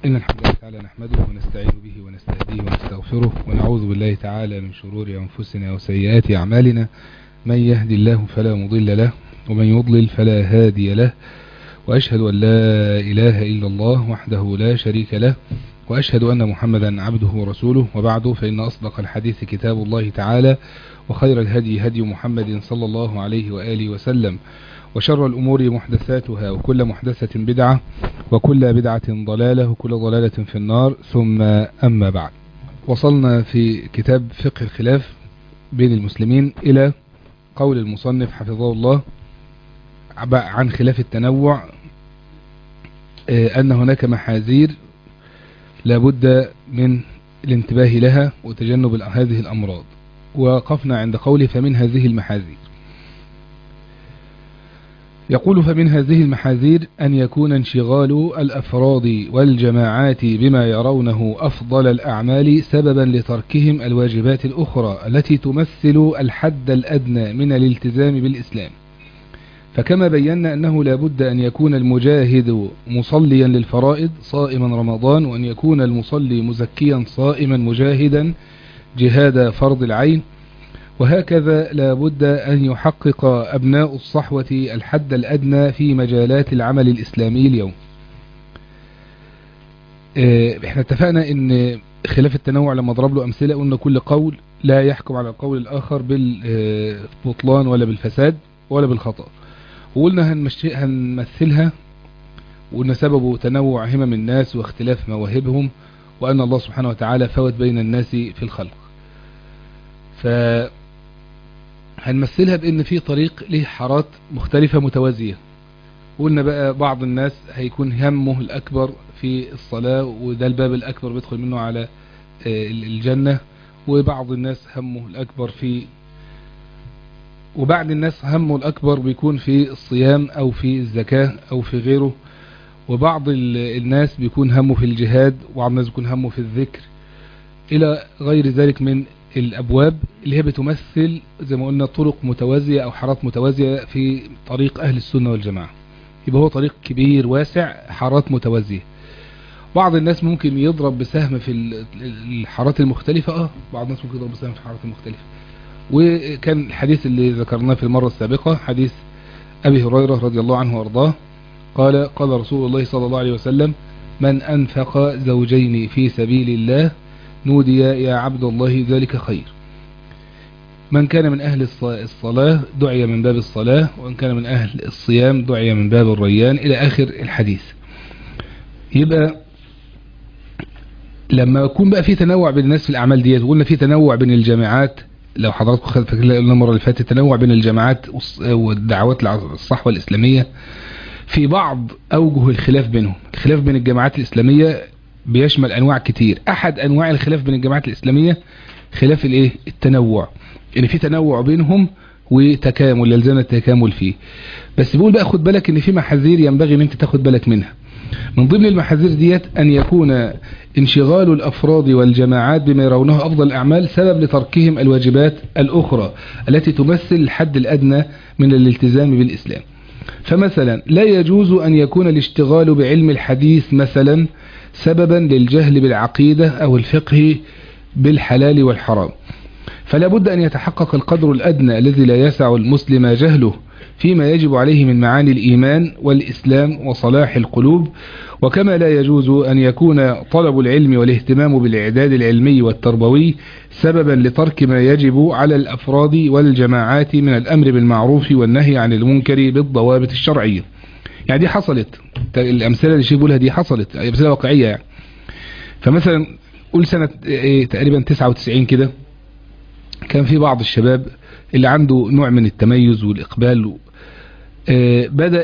إن الحمد لله تعالى نحمده ونستعين به ونستهديه ونستغفره ونعوذ بالله تعالى من شرور أنفسنا وسيئات أعمالنا من يهدي الله فلا مضل له ومن يضلل فلا هادي له وأشهد أن لا إله إلا الله وحده لا شريك له وأشهد أن محمدا عبده ورسوله وبعد فإن أصدق الحديث كتاب الله تعالى وخير الهدي هدي محمد صلى الله عليه وآله وسلم وشر الأمور محدثاتها وكل محدثة بدعة وكل بدعة ضلالة وكل ضلالة في النار ثم أما بعد وصلنا في كتاب فقه الخلاف بين المسلمين إلى قول المصنف حفظه الله عن خلاف التنوع أن هناك محاذير لابد من الانتباه لها وتجنب هذه الأمراض وقفنا عند قوله فمن هذه المحاذير يقول فمن هذه المحاذير أن يكون انشغال الأفراد والجماعات بما يرونه أفضل الأعمال سببا لتركهم الواجبات الأخرى التي تمثل الحد الأدنى من الالتزام بالإسلام فكما بينا أنه لا بد أن يكون المجاهد مصليا للفرائض صائما رمضان وأن يكون المصلي مزكيا صائما مجاهدا جهاد فرض العين وهكذا لا بد أن يحقق أبناء الصحوة الحد الأدنى في مجالات العمل الإسلامي اليوم احنا اتفقنا ان خلاف التنوع لما ضرب له أمثلة قلنا كل قول لا يحكم على القول الآخر بالبطلان ولا بالفساد ولا بالخطأ وقلنا هنمثلها وقلنا سببه تنوع همم الناس واختلاف مواهبهم وأن الله سبحانه وتعالى فوت بين الناس في الخلق ف هنمثلها بان في طريق له حارات مختلفة متوازية قلنا بقى بعض الناس هيكون همه الاكبر في الصلاة وده الباب الاكبر بيدخل منه على الجنة وبعض الناس همه الاكبر في وبعض الناس همه الاكبر بيكون في الصيام او في الزكاة او في غيره وبعض الناس بيكون همه في الجهاد وبعض الناس بيكون همه في الذكر الى غير ذلك من الأبواب اللي هي بتمثل زي ما قلنا طرق متوازية أو حارات متوازية في طريق أهل السنة والجماعة يبقى هو طريق كبير واسع حارات متوازية بعض الناس ممكن يضرب بسهم في الحارات المختلفة اه بعض الناس ممكن يضرب بسهم في الحارات المختلفة وكان الحديث اللي ذكرناه في المرة السابقة حديث أبي هريرة رضي الله عنه وارضاه قال قال رسول الله صلى الله عليه وسلم من أنفق زوجين في سبيل الله نودي يا عبد الله ذلك خير من كان من أهل الصلاة دعي من باب الصلاة وإن كان من أهل الصيام دعي من باب الريان إلى آخر الحديث يبقى لما يكون بقى في تنوع بين الناس في الأعمال ديت وقلنا في تنوع بين الجامعات لو حضراتكم خدت فاكرين قلنا المرة اللي فاتت تنوع بين الجامعات والدعوات الصحوة الإسلامية في بعض أوجه الخلاف بينهم الخلاف بين الجامعات الإسلامية بيشمل انواع كتير احد انواع الخلاف بين الجماعات الاسلامية خلاف الايه التنوع ان في تنوع بينهم وتكامل يلزم التكامل فيه بس بيقول بقى خد بالك ان في محاذير ينبغي ان انت تاخد بالك منها من ضمن المحاذير ديت ان يكون انشغال الافراد والجماعات بما يرونه افضل الاعمال سبب لتركهم الواجبات الاخرى التي تمثل الحد الادنى من الالتزام بالاسلام فمثلا لا يجوز ان يكون الاشتغال بعلم الحديث مثلا سببا للجهل بالعقيدة أو الفقه بالحلال والحرام فلا بد أن يتحقق القدر الأدنى الذي لا يسع المسلم جهله فيما يجب عليه من معاني الإيمان والإسلام وصلاح القلوب وكما لا يجوز أن يكون طلب العلم والاهتمام بالإعداد العلمي والتربوي سببا لترك ما يجب على الأفراد والجماعات من الأمر بالمعروف والنهي عن المنكر بالضوابط الشرعية يعني دي حصلت الأمثلة اللي شيء بيقولها دي حصلت أمثلة واقعية يعني فمثلا قول سنة ايه تقريبا 99 كده كان في بعض الشباب اللي عنده نوع من التميز والإقبال اه بدأ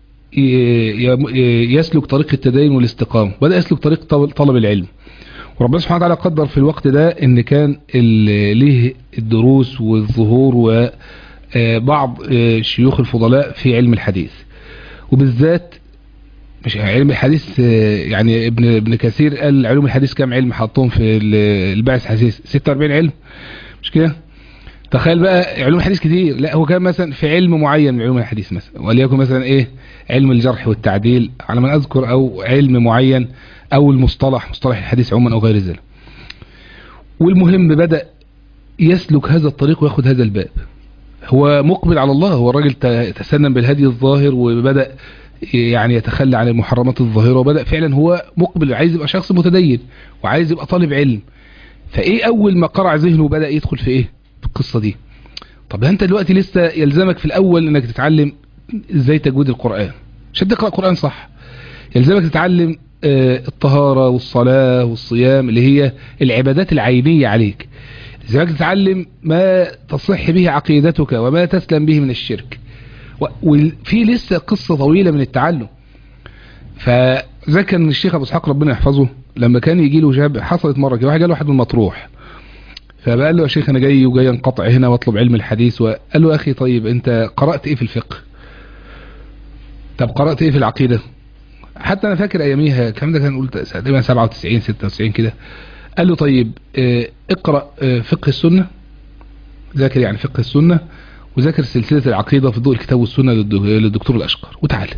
يسلك طريق التدين والاستقامة بدأ يسلك طريق طلب العلم وربنا سبحانه وتعالى قدر في الوقت ده ان كان ليه الدروس والظهور وبعض شيوخ الفضلاء في علم الحديث وبالذات مش علم الحديث يعني ابن ابن كثير قال علوم الحديث كام علم حطهم في البعث حديث 46 علم مش كده تخيل بقى علوم الحديث كتير لا هو كان مثلا في علم معين من علوم الحديث مثلا وليكن مثلا ايه علم الجرح والتعديل على ما اذكر او علم معين او المصطلح مصطلح الحديث عموما او غير ذلك والمهم بدأ يسلك هذا الطريق وياخد هذا الباب هو مقبل على الله هو الراجل تسنن بالهدي الظاهر وبدأ يعني يتخلى عن المحرمات الظاهرة وبدأ فعلا هو مقبل عايز يبقى شخص متدين وعايز يبقى طالب علم فايه اول ما قرع ذهنه بدأ يدخل في ايه في القصة دي طب انت دلوقتي لسه يلزمك في الاول انك تتعلم ازاي تجويد القرآن عشان تقرأ القرآن صح يلزمك تتعلم الطهارة والصلاة والصيام اللي هي العبادات العينية عليك يلزمك تتعلم ما تصح به عقيدتك وما تسلم به من الشرك وفي لسه قصة طويلة من التعلم فذا كان الشيخ ابو اسحاق ربنا يحفظه لما كان يجي له شاب حصلت مرة كده واحد جاله واحد من مطروح فبقال له يا شيخ انا جاي وجاي انقطع هنا واطلب علم الحديث وقال له يا اخي طيب انت قرأت ايه في الفقه طب قرأت ايه في العقيدة حتى انا فاكر اياميها الكلام ده كان قلت تقريبا 97 96 كده قال له طيب اه اقرأ اه فقه السنة ذاكر يعني فقه السنة وذاكر سلسلة العقيدة في ضوء الكتاب والسنة للدكتور الاشقر وتعالى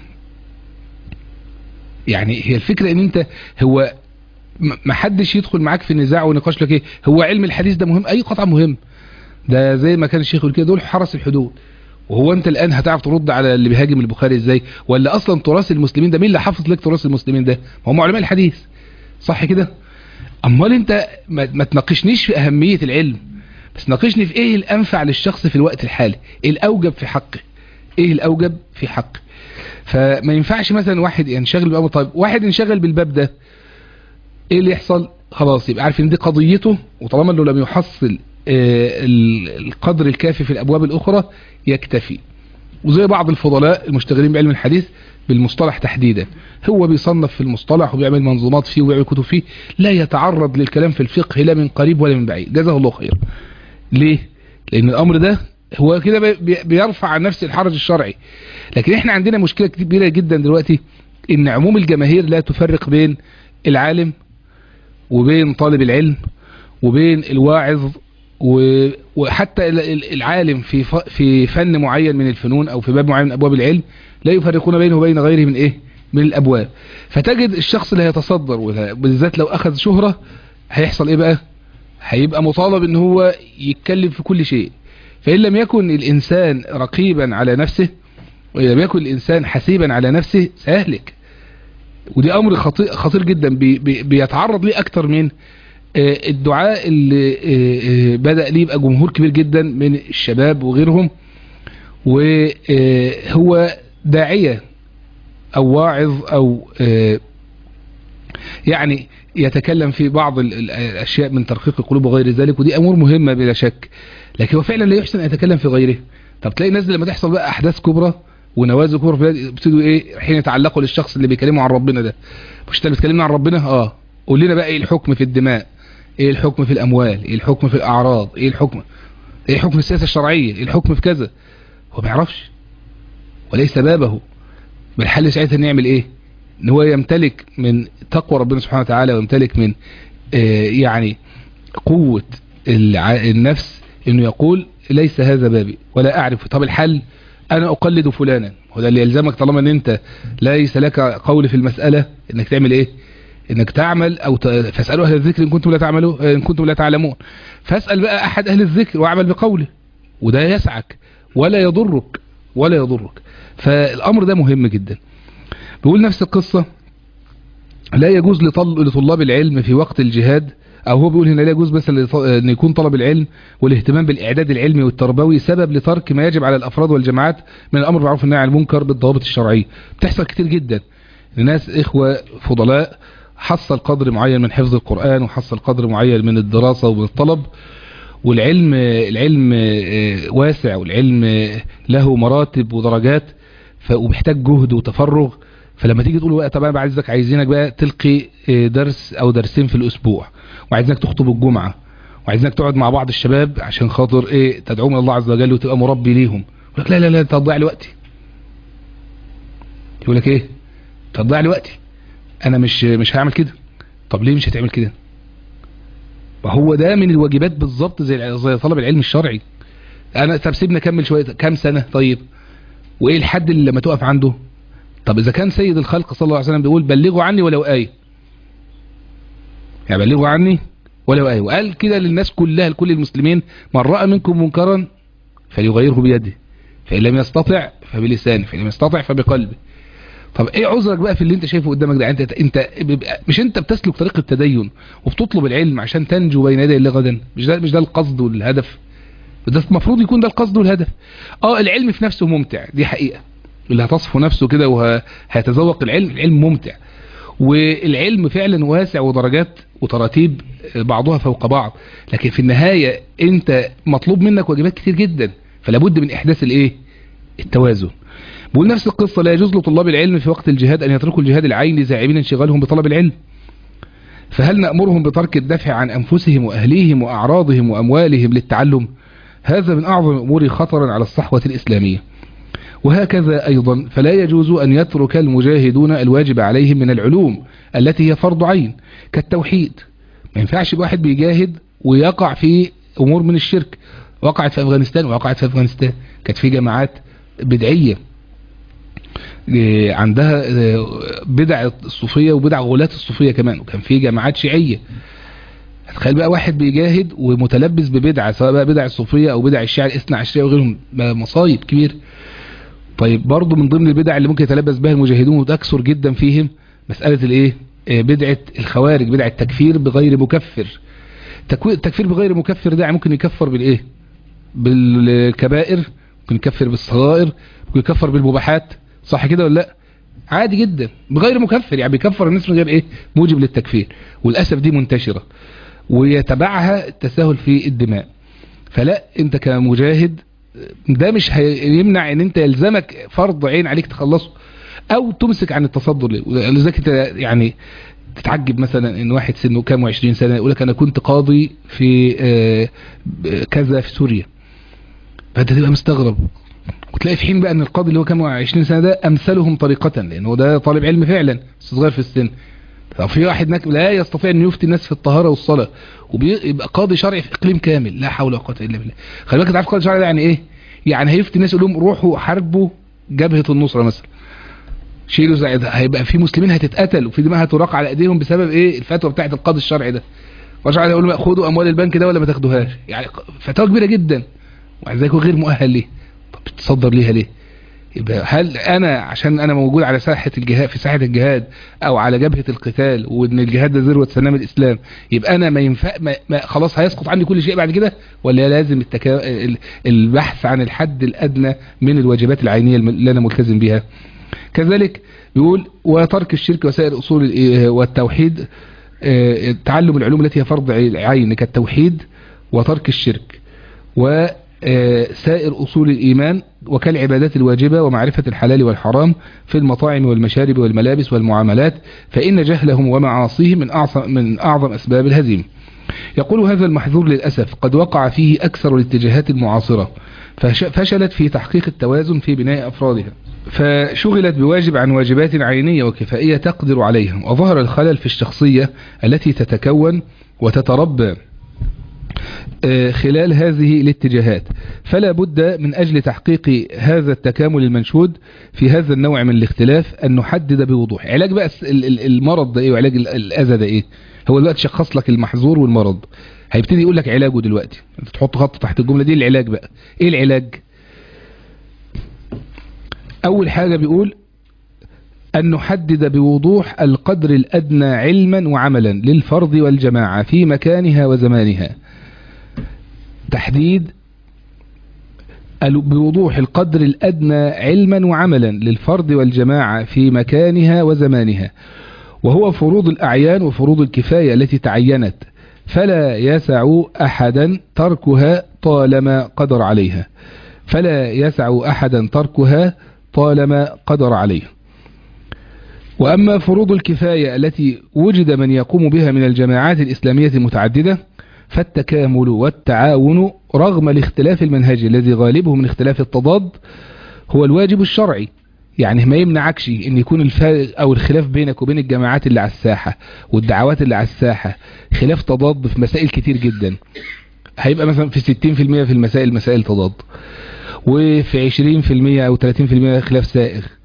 يعني هي الفكرة ان انت هو ما حدش يدخل معاك في نزاع ونقاش لك ايه هو علم الحديث ده مهم اي قطعة مهم ده زي ما كان الشيخ يقول كده دول حرس الحدود وهو انت الان هتعرف ترد على اللي بيهاجم البخاري ازاي ولا اصلا تراث المسلمين ده مين اللي حافظ لك تراث المسلمين ده ما هم علماء الحديث صح كده امال انت ما, ما تناقشنيش في اهمية العلم بس ناقشني في ايه الانفع للشخص في الوقت الحالي ايه الاوجب في حقه ايه الاوجب في حقه فما ينفعش مثلا واحد ينشغل بأمر طيب واحد ينشغل بالباب ده ايه اللي يحصل خلاص يبقى عارف ان دي قضيته وطالما انه لم يحصل القدر الكافي في الابواب الاخرى يكتفي وزي بعض الفضلاء المشتغلين بعلم الحديث بالمصطلح تحديدا هو بيصنف في المصطلح وبيعمل منظومات فيه وبيعمل كتب فيه لا يتعرض للكلام في الفقه لا من قريب ولا من بعيد جزاه الله خير ليه لان الامر ده هو كده بيرفع عن نفس الحرج الشرعي لكن احنا عندنا مشكلة كبيرة جدا دلوقتي ان عموم الجماهير لا تفرق بين العالم وبين طالب العلم وبين الواعظ وحتى العالم في في فن معين من الفنون او في باب معين من ابواب العلم لا يفرقون بينه وبين غيره من ايه من الابواب فتجد الشخص اللي هيتصدر بالذات لو اخذ شهرة هيحصل ايه بقى هيبقى مطالب ان هو يتكلم في كل شيء فإن لم يكن الإنسان رقيبا على نفسه وإن لم يكن الإنسان حسيبا على نفسه سيهلك ودي أمر خطير, خطير جدا بي بي بيتعرض ليه أكتر من الدعاء اللي بدأ ليه يبقى جمهور كبير جدا من الشباب وغيرهم وهو داعية أو واعظ أو يعني يتكلم في بعض الأشياء من ترقيق القلوب وغير ذلك ودي أمور مهمة بلا شك لكن هو فعلا لا يحسن أن يتكلم في غيره طب تلاقي الناس لما تحصل بقى أحداث كبرى ونوازل كبرى بيبتدوا إيه حين يتعلقوا للشخص اللي بيكلمه عن ربنا ده مش انت بتكلمنا عن ربنا اه قول لنا بقى ايه الحكم في الدماء ايه الحكم في الأموال ايه الحكم في الأعراض ايه الحكم ايه الحكم في السياسة الشرعية ايه الحكم في كذا هو ما يعرفش وليس بابه بالحل ساعتها نعمل ايه ان هو يمتلك من تقوى ربنا سبحانه وتعالى ويمتلك من آه يعني قوة النفس انه يقول ليس هذا بابي ولا اعرف طب الحل انا اقلد فلانا وده اللي يلزمك طالما ان انت ليس لك قول في المسألة انك تعمل ايه انك تعمل او ت... فاسألوا اهل الذكر ان كنتم لا تعملوا ان كنتم لا تعلمون فاسأل بقى احد اهل الذكر واعمل بقوله وده يسعك ولا يضرك ولا يضرك فالامر ده مهم جدا بيقول نفس القصة لا يجوز لطلاب العلم في وقت الجهاد او هو بيقول هنا لا يجوز مثلا ان يكون طلب العلم والاهتمام بالاعداد العلمي والتربوي سبب لترك ما يجب على الافراد والجماعات من الامر بالمعروف والنهي عن المنكر بالضوابط الشرعيه بتحصل كتير جدا الناس اخوه فضلاء حصل قدر معين من حفظ القرآن وحصل قدر معين من الدراسة ومن الطلب والعلم العلم واسع والعلم له مراتب ودرجات ومحتاج جهد وتفرغ فلما تيجي تقول بقى طب انا بعايزك عايزينك بقى تلقي درس او درسين في الاسبوع وعايزينك تخطب الجمعة وعايزينك تقعد مع بعض الشباب عشان خاطر ايه تدعوهم الله عز وجل وتبقى مربي ليهم يقول لك لا لا لا انت هتضيع لي وقتي يقول لك ايه تضيع لي وقتي انا مش مش هعمل كده طب ليه مش هتعمل كده وهو ده من الواجبات بالظبط زي زي طلب العلم الشرعي انا طب سيبنا كمل شويه كام سنه طيب وايه الحد اللي لما تقف عنده طب اذا كان سيد الخلق صلى الله عليه وسلم بيقول بلغوا عني ولو ايه يعني بلغوا عني ولو آية وقال كده للناس كلها لكل المسلمين من رأى منكم منكرا فليغيره بيده فإن لم يستطع فبلسانه فإن لم يستطع فبقلبه طب ايه عذرك بقى في اللي انت شايفه قدامك ده انت انت مش انت بتسلك طريق التدين وبتطلب العلم عشان تنجو بين يدي الله غدا مش ده مش ده القصد والهدف ده المفروض يكون ده القصد والهدف اه العلم في نفسه ممتع دي حقيقة اللي هتصفه نفسه كده وهيتذوق العلم العلم ممتع والعلم فعلا واسع ودرجات وتراتيب بعضها فوق بعض لكن في النهاية انت مطلوب منك واجبات كتير جدا فلا بد من احداث الايه التوازن بقول نفس القصة لا يجوز لطلاب العلم في وقت الجهاد ان يتركوا الجهاد العيني زاعمين انشغالهم بطلب العلم فهل نأمرهم بترك الدفع عن انفسهم واهليهم واعراضهم واموالهم للتعلم هذا من اعظم الامور خطرا على الصحوة الاسلامية وهكذا أيضا فلا يجوز أن يترك المجاهدون الواجب عليهم من العلوم التي هي فرض عين كالتوحيد ما ينفعش واحد بيجاهد ويقع في أمور من الشرك وقعت في أفغانستان وقعت في أفغانستان كانت في جماعات بدعية عندها بدع الصوفية وبدع غلاة الصوفية كمان وكان في جماعات شيعية تخيل بقى واحد بيجاهد ومتلبس ببدعة سواء بقى بدع الصوفية أو بدع الشيعة الاثنى عشرية وغيرهم مصايب كبير طيب برضو من ضمن البدع اللي ممكن يتلبس بها المجاهدون وتكثر جدا فيهم مسألة الايه بدعة الخوارج بدعة التكفير بغير مكفر التكفير بغير مكفر ده ممكن يكفر بالايه بالكبائر ممكن يكفر بالصغائر ممكن يكفر بالمباحات صح كده ولا لا عادي جدا بغير مكفر يعني بيكفر الناس من غير ايه موجب للتكفير وللاسف دي منتشرة ويتبعها التساهل في الدماء فلا انت كمجاهد ده مش هيمنع ان انت يلزمك فرض عين عليك تخلصه او تمسك عن التصدر ليه لذلك انت يعني تتعجب مثلا ان واحد سنه كام وعشرين سنة يقول لك انا كنت قاضي في كذا في سوريا فانت تبقى مستغرب وتلاقي في حين بقى ان القاضي اللي هو كام وعشرين سنة ده امثلهم طريقة لانه ده طالب علم فعلا صغير في السن ففي واحد هناك لا يستطيع ان يفتي الناس في الطهارة والصلاة وبيبقى قاضي شرعي في اقليم كامل لا حول ولا قوه الا بالله خلي بالك تعرف قاضي شرعي ده يعني ايه يعني هيفتي الناس يقول لهم روحوا حاربوا جبهة النصرة مثلا شيلوا زي ده هيبقى في مسلمين هتتقتل وفي دماء هتراق على ايديهم بسبب ايه الفتوى بتاعت القاضي الشرعي ده الشرعي يقول لهم خدوا اموال البنك ده ولا ما تاخدوهاش يعني فتوى كبيره جدا ومع ذلك غير مؤهل ليه طب بتصدر ليها ليه يبقى هل انا عشان انا موجود على ساحة الجهاد في ساحة الجهاد او على جبهة القتال وان الجهاد ده ذروة سنام الاسلام يبقى انا ما ينفع ما ما خلاص هيسقط عني كل شيء بعد كده ولا لازم التكا... البحث عن الحد الادنى من الواجبات العينية اللي انا ملتزم بيها كذلك بيقول وترك الشرك وسائر اصول والتوحيد تعلم العلوم التي هي فرض عين كالتوحيد وترك الشرك و سائر أصول الإيمان وكالعبادات الواجبة ومعرفة الحلال والحرام في المطاعم والمشارب والملابس والمعاملات فإن جهلهم ومعاصيهم من أعظم, من أعظم أسباب الهزيمة يقول هذا المحذور للأسف قد وقع فيه أكثر الاتجاهات المعاصرة فشلت في تحقيق التوازن في بناء أفرادها فشغلت بواجب عن واجبات عينية وكفائية تقدر عليها وظهر الخلل في الشخصية التي تتكون وتتربى خلال هذه الاتجاهات فلا بد من أجل تحقيق هذا التكامل المنشود في هذا النوع من الاختلاف أن نحدد بوضوح علاج بقى المرض ده إيه وعلاج الأذى ده إيه هو دلوقتي شخص لك المحظور والمرض هيبتدي يقول لك علاجه دلوقتي انت تحط خط تحت الجملة دي العلاج بقى ايه العلاج اول حاجة بيقول أن نحدد بوضوح القدر الأدنى علما وعملا للفرد والجماعة في مكانها وزمانها تحديد بوضوح القدر الأدنى علما وعملا للفرد والجماعة في مكانها وزمانها وهو فروض الأعيان وفروض الكفاية التي تعينت فلا يسع أحدا تركها طالما قدر عليها فلا يسع أحدا تركها طالما قدر عليها وأما فروض الكفاية التي وجد من يقوم بها من الجماعات الإسلامية المتعددة فالتكامل والتعاون رغم الاختلاف المنهجي الذي غالبه من اختلاف التضاد هو الواجب الشرعي يعني ما يمنعكش ان يكون الفارق او الخلاف بينك وبين الجماعات اللي على الساحة والدعوات اللي على الساحة خلاف تضاد في مسائل كتير جدا هيبقى مثلا في 60% في المسائل مسائل تضاد وفي 20% او 30% خلاف سائغ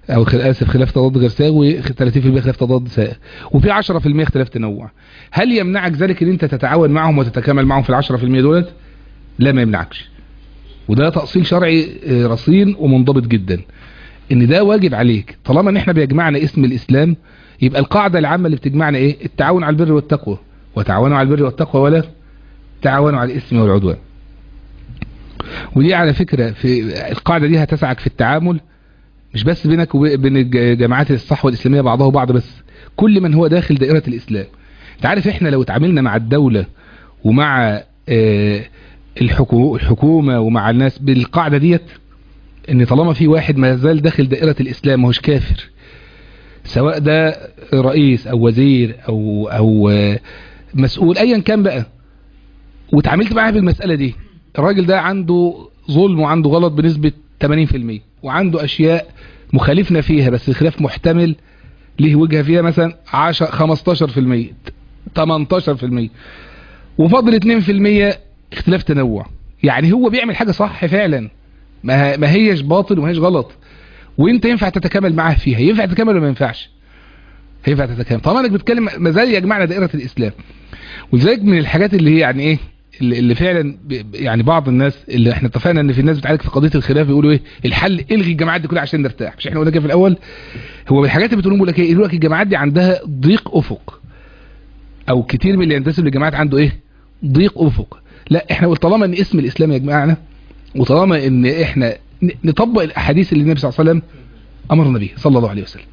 او خل... اسف خلاف تضاد غير سائغ و30% خلاف تضاد سائغ وفي 10% اختلاف تنوع هل يمنعك ذلك ان انت تتعاون معهم وتتكامل معهم في ال10% دولت لا ما يمنعكش وده تأصيل شرعي آه، رصين ومنضبط جدا ان ده واجب عليك طالما ان احنا بيجمعنا اسم الاسلام يبقى القاعدة العامة اللي بتجمعنا ايه التعاون على البر والتقوى وتعاونوا على البر والتقوى ولا تعاونوا على الاسم والعدوان ودي على فكرة في القاعدة دي هتسعك في التعامل مش بس بينك وبين الجماعات الصحوة الإسلامية بعضها وبعض بس كل من هو داخل دائرة الإسلام انت عارف احنا لو اتعاملنا مع الدولة ومع آه، الحكو- الحكومة ومع الناس بالقاعدة ديت ان طالما في واحد ما زال داخل دائرة الإسلام ماهوش كافر سواء ده رئيس او وزير او او آه، مسؤول ايا كان بقى واتعاملت معاه بالمسألة دي الراجل ده عنده ظلم وعنده غلط بنسبة 80% وعنده اشياء مخالفنا فيها بس خلاف محتمل ليه وجهة فيها مثلا 10 15% 18% وفضل 2% اختلاف تنوع يعني هو بيعمل حاجة صح فعلا ما ما هيش باطل وما هيش غلط وانت ينفع تتكامل معاه فيها ينفع تتكامل ولا ما ينفعش ينفع تتكامل طبعا انك بتتكلم ما زال يجمعنا دائرة الاسلام ولذلك من الحاجات اللي هي يعني ايه اللي اللي فعلا ب- يعني بعض الناس اللي احنا اتفقنا ان في الناس بتعالج في قضيه الخلاف بيقولوا ايه الحل الغي الجماعات دي كلها عشان نرتاح مش احنا قلنا كده في الاول هو من الحاجات اللي بتقولوا بيقول لك ايه يقول لك الجماعات دي عندها ضيق افق او كتير من اللي ينتسب للجماعات عنده ايه ضيق افق لا احنا قلت طالما ان اسم الاسلام يجمعنا وطالما ان احنا ن- نطبق الاحاديث اللي النبي صلى الله عليه وسلم امرنا بيها صلى الله عليه وسلم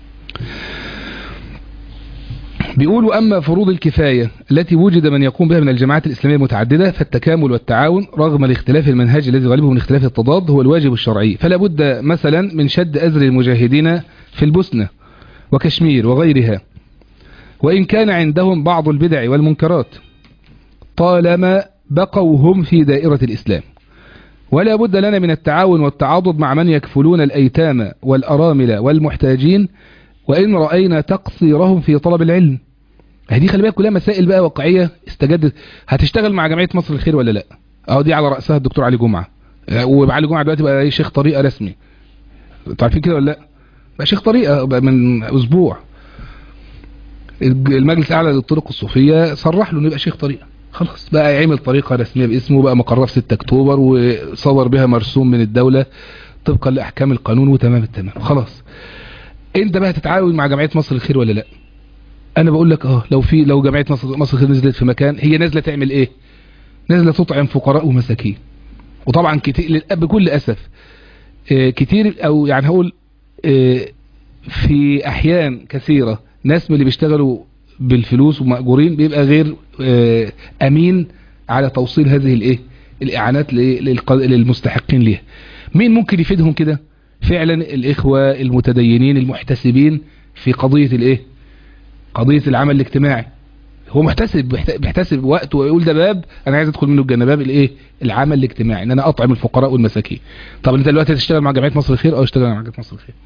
بيقولوا أما فروض الكفاية التي وجد من يقوم بها من الجماعات الإسلامية المتعددة فالتكامل والتعاون رغم الاختلاف المنهج الذي غالبه من اختلاف التضاد هو الواجب الشرعي فلا بد مثلا من شد أزر المجاهدين في البوسنة وكشمير وغيرها وإن كان عندهم بعض البدع والمنكرات طالما بقوا هم في دائرة الإسلام ولا بد لنا من التعاون والتعاضد مع من يكفلون الأيتام والأرامل والمحتاجين وإن رأينا تقصيرهم في طلب العلم هذه خلي بالك كلها مسائل بقى واقعية استجدت هتشتغل مع جمعية مصر الخير ولا لا اهو دي على رأسها الدكتور علي جمعة آه، وعلي جمعة دلوقتي بقى إيه شيخ طريقة رسمي انتوا عارفين كده ولا لا بقى شيخ طريقة بقى من اسبوع الج- المجلس الاعلى للطرق الصوفية صرح له انه يبقى شيخ طريقة خلاص بقى يعمل طريقة رسمية باسمه بقى مقرر في 6 اكتوبر وصور بها مرسوم من الدولة طبقا لاحكام القانون وتمام التمام خلاص انت بقى تتعاون مع جمعيه مصر الخير ولا لا انا بقول لك اه لو في لو جمعيه مصر مصر الخير نزلت في مكان هي نازله تعمل ايه نازله تطعم فقراء ومساكين وطبعا كتير للأ- بكل اسف آه، كتير او يعني هقول آه، في احيان كثيره ناس من اللي بيشتغلوا بالفلوس ومأجورين بيبقى غير آه، امين على توصيل هذه الايه الاعانات ل- للق- للمستحقين ليها مين ممكن يفيدهم كده فعلا الاخوة المتدينين المحتسبين في قضية الايه قضية العمل الاجتماعي هو محتسب بيحت- بيحتسب وقت ويقول ده باب انا عايز ادخل منه الجنة باب الايه العمل الاجتماعي ان انا اطعم الفقراء والمساكين طب انت دلوقتي هتشتغل مع جمعية مصر الخير او اشتغل مع جمعية مصر الخير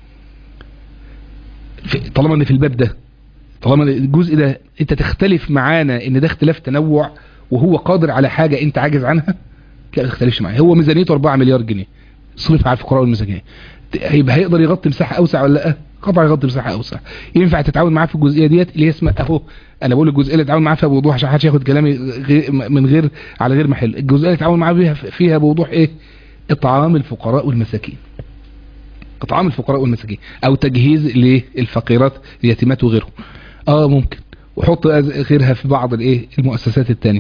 في- طالما ان في الباب ده طالما الجزء ده انت تختلف معانا ان ده اختلاف تنوع وهو قادر على حاجة انت عاجز عنها لا ما تختلفش معايا هو ميزانيته 4 مليار جنيه صرف على الفقراء والمساكين هيبقى هيقدر يغطي مساحة اوسع ولا لا قطع يغطي مساحة اوسع ينفع تتعاون معاه في الجزئية ديت اللي هي اسمها اهو انا بقول الجزئية اللي تتعاون معاه فيها بوضوح عشان محدش ياخد كلامي غير من غير على غير محل الجزئية اللي تتعاون معاه فيها فيها بوضوح ايه اطعام الفقراء والمساكين اطعام الفقراء والمساكين او تجهيز للفقيرات اليتيمات وغيرهم اه ممكن وحط غيرها في بعض الايه المؤسسات التانية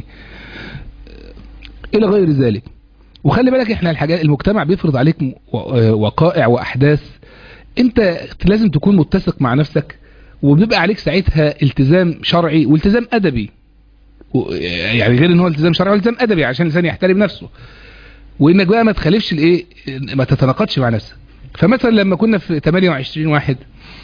الى غير ذلك وخلي بالك احنا الحاجات المجتمع بيفرض عليك م- و- وقائع واحداث انت لازم تكون متسق مع نفسك وبيبقى عليك ساعتها التزام شرعي والتزام ادبي و- يعني غير ان هو التزام شرعي والتزام ادبي عشان الانسان يحترم نفسه وانك بقى ما تخالفش الايه ما تتناقضش مع نفسك فمثلا لما كنا في 28 واحد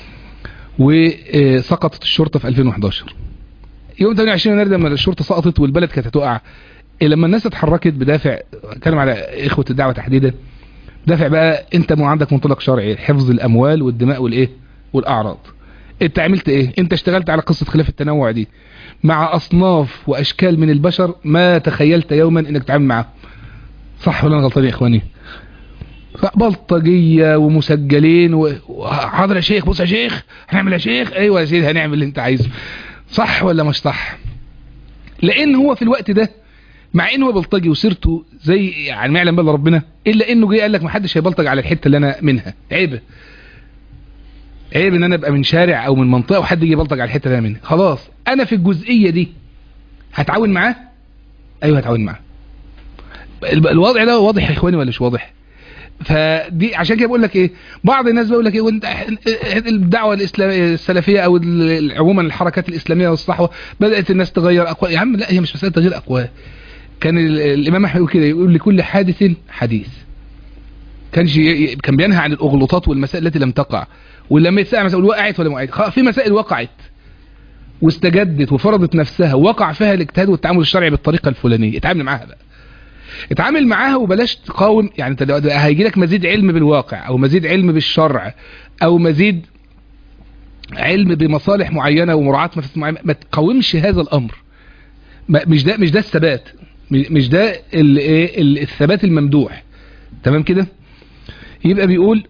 وسقطت الشرطة في 2011 يوم 28 يناير لما الشرطة سقطت والبلد كانت هتقع لما الناس اتحركت بدافع اتكلم على اخوة الدعوة تحديدا دافع بقى انت مو عندك منطلق شرعي حفظ الاموال والدماء والايه والاعراض انت عملت ايه انت اشتغلت على قصة خلاف التنوع دي مع اصناف واشكال من البشر ما تخيلت يوما انك تتعامل معاهم صح ولا انا غلطان يا اخواني بلطجية ومسجلين و- وحاضر يا شيخ بص يا شيخ هنعمل يا شيخ ايوه يا سيدي هنعمل اللي انت عايزه صح ولا مش صح لان هو في الوقت ده مع انه هو بلطجي وسيرته زي يعني ما يعلم بالله ربنا الا انه جه قال لك ما حدش هيبلطج على الحته اللي انا منها عيب عيب ان انا ابقى من شارع او من منطقه وحد يجي يبلطج على الحته اللي انا منها خلاص انا في الجزئيه دي هتعاون معاه ايوه هتعاون معاه ال- الوضع ده واضح يا اخواني ولا مش واضح فدي عشان كده بقول لك ايه بعض الناس بيقول لك ايه وانت الدعوه الاسلاميه السلفيه او ال- عموما الحركات الاسلاميه والصحوه بدات الناس تغير اقوال يا عم لا هي مش مساله تغيير اقوال كان ال- الامام احمد يقول كده يقول لكل حادث حديث كان شي- كان بينهى عن الاغلوطات والمسائل التي لم تقع ولما يتسال مسائل وقعت ولا ما وقعت خلاص في مسائل وقعت واستجدت وفرضت نفسها ووقع فيها الاجتهاد والتعامل الشرعي بالطريقه الفلانيه اتعامل معاها بقى اتعامل معاها وبلاش تقاوم يعني انت دلوقتي هيجي لك مزيد علم بالواقع او مزيد علم بالشرع او مزيد علم بمصالح معينه ومراعاه مفاسد معينه ما تقاومش هذا الامر ما- مش ده مش ده الثبات م- مش ده ال- ايه ال- الثبات الممدوح تمام كده يبقى بيقول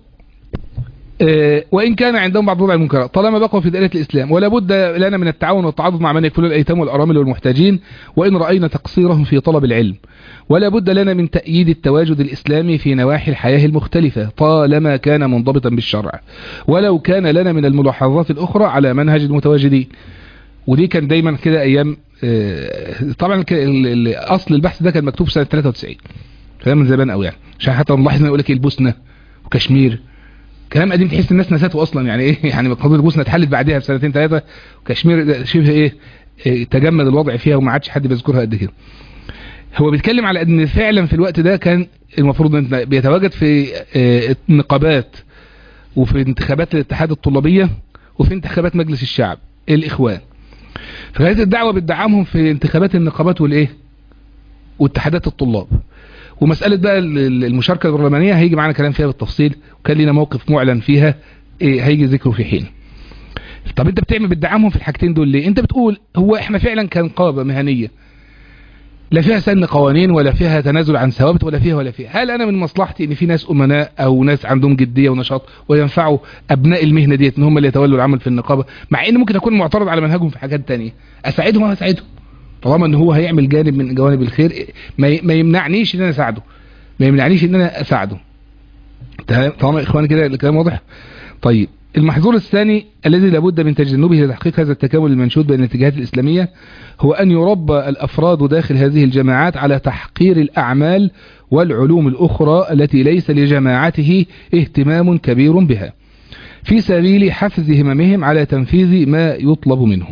آه، وإن كان عندهم بعض وضع المنكرات طالما بقوا في دائرة الإسلام ولا بد لنا من التعاون والتعاضد مع من يكفلون الأيتام والأرامل والمحتاجين وإن رأينا تقصيرهم في طلب العلم ولا بد لنا من تأييد التواجد الإسلامي في نواحي الحياة المختلفة طالما كان منضبطا بالشرع ولو كان لنا من الملاحظات الأخرى على منهج المتواجدين ودي كان دايما كده أيام آه، طبعا ك- ال- ال- أصل البحث ده كان مكتوب سنة 93 كلام من زمان قوي يعني عشان حتى نلاحظ يقول لك إيه البوسنة وكشمير كلام قديم تحس الناس نساته اصلا يعني ايه يعني قضيه البوسنه اتحلت بعدها بسنتين ثلاثه وكشمير ده شبه ايه إيه، تجمد الوضع فيها وما عادش حد بيذكرها قد كده هو بيتكلم على ان فعلا في الوقت ده كان المفروض ان بيتواجد في آه، النقابات وفي انتخابات الاتحاد الطلابيه وفي انتخابات مجلس الشعب الاخوان فكانت الدعوه بتدعمهم في انتخابات النقابات والايه واتحادات الطلاب ومسألة بقى ال- ال- المشاركة البرلمانية هيجي معانا كلام فيها بالتفصيل وكان لنا موقف معلن فيها إيه هيجي ذكره في حين طب انت بتعمل بتدعمهم في الحاجتين دول ليه انت بتقول هو احنا فعلا كنقابة مهنية لا فيها سن قوانين ولا فيها تنازل عن ثوابت ولا فيها ولا فيها هل انا من مصلحتي ان في ناس امناء او ناس عندهم جدية ونشاط وينفعوا ابناء المهنة ديت ان هم اللي يتولوا العمل في النقابة مع ان ممكن اكون معترض على منهجهم في حاجات تانية اساعدهم او اساعدهم طالما ان هو هيعمل جانب من جوانب الخير ما ي- ما يمنعنيش ان انا اساعده ما يمنعنيش ان انا اساعده تمام طالما يا اخواني كده الكلام واضح طيب المحظور الثاني الذي لابد من تجنبه لتحقيق هذا التكامل المنشود بين الاتجاهات الإسلامية هو أن يربى الأفراد داخل هذه الجماعات على تحقير الأعمال والعلوم الأخرى التي ليس لجماعته اهتمام كبير بها في سبيل حفز هممهم على تنفيذ ما يطلب منهم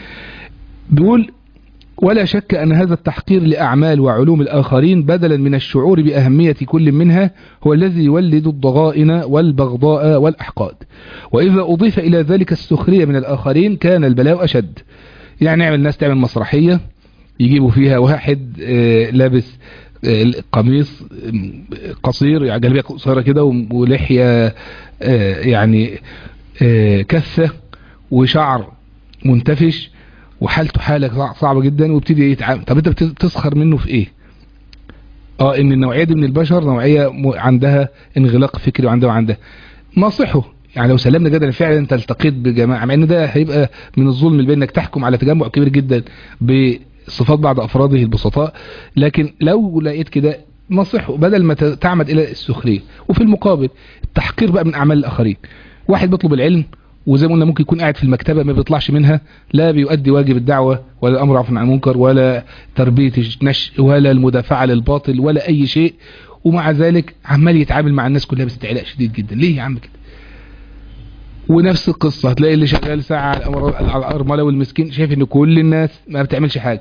بيقول ولا شك أن هذا التحقير لأعمال وعلوم الآخرين بدلا من الشعور بأهمية كل منها هو الذي يولد الضغائن والبغضاء والأحقاد وإذا أضيف إلى ذلك السخرية من الآخرين كان البلاء أشد يعني نعمل الناس تعمل مسرحية يجيبوا فيها واحد آه، لابس آه، قميص آه، قصير يعني جلبية قصيرة كده ولحية آه، يعني آه، كثة وشعر منتفش وحالته حالة صعبة جدا وابتدي يتعامل طب انت بتسخر منه في ايه اه ان النوعية دي من البشر نوعية م- عندها انغلاق فكري وعندها وعندها نصحه يعني لو سلمنا جدلا فعلا انت التقيت بجماعة مع ان ده هيبقى من الظلم اللي انك تحكم على تجمع كبير جدا بصفات بعض افراده البسطاء لكن لو لقيت كده نصحه بدل ما ت- تعمد الى السخرية وفي المقابل التحقير بقى من اعمال الاخرين واحد بيطلب العلم وزي ما قلنا ممكن يكون قاعد في المكتبة ما بيطلعش منها لا بيؤدي واجب الدعوة ولا الأمر عن المنكر ولا تربية النشء ولا المدافعة للباطل ولا أي شيء ومع ذلك عمال يتعامل مع الناس كلها باستعلاء شديد جدا ليه يا عم كده ونفس القصة هتلاقي اللي شغال ساعة على الأمر- على الأرملة والمسكين شايف ان كل الناس ما بتعملش حاجة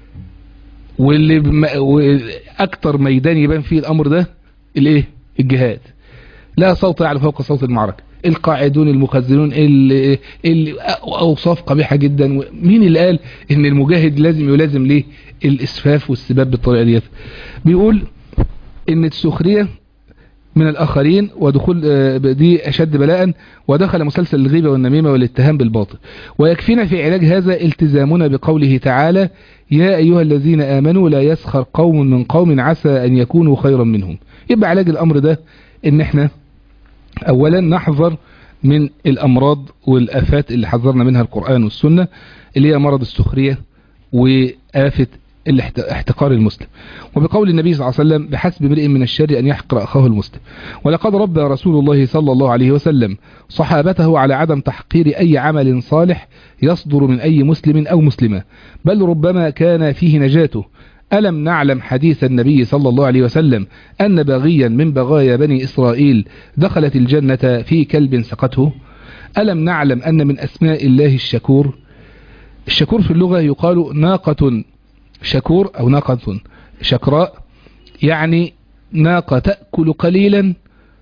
واللي بم... أكتر ميدان يبان فيه الأمر ده الايه الجهاد لا صوت يعلى فوق صوت المعركة القاعدون المخزنون اللي, اللي أوصاف قبيحة جدا مين اللي قال ان المجاهد لازم يلازم ليه الإسفاف والسباب بالطريقة ديت بيقول ان السخرية من الآخرين ودخول آه، دي أشد بلاء ودخل مسلسل الغيبة والنميمة والاتهام بالباطل ويكفينا في علاج هذا التزامنا بقوله تعالى يا أيها الذين آمنوا لا يسخر قوم من قوم عسى أن يكونوا خيرا منهم يبقى علاج الأمر ده ان احنا اولا نحذر من الامراض والافات اللي حذرنا منها القرآن والسنة اللي هي مرض السخرية وآفة احتقار المسلم وبقول النبي صلى الله عليه وسلم بحسب امرئ من الشر أن يحقر أخاه المسلم ولقد ربى رسول الله صلى الله عليه وسلم صحابته على عدم تحقير أي عمل صالح يصدر من أي مسلم أو مسلمة بل ربما كان فيه نجاته ألم نعلم حديث النبي صلى الله عليه وسلم أن بغيا من بغايا بني إسرائيل دخلت الجنة في كلب سقته ألم نعلم أن من أسماء الله الشكور الشكور في اللغة يقال ناقة شكور أو ناقة شكراء يعني ناقة تأكل قليلا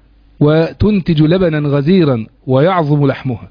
وتنتج لبنا غزيرا ويعظم لحمها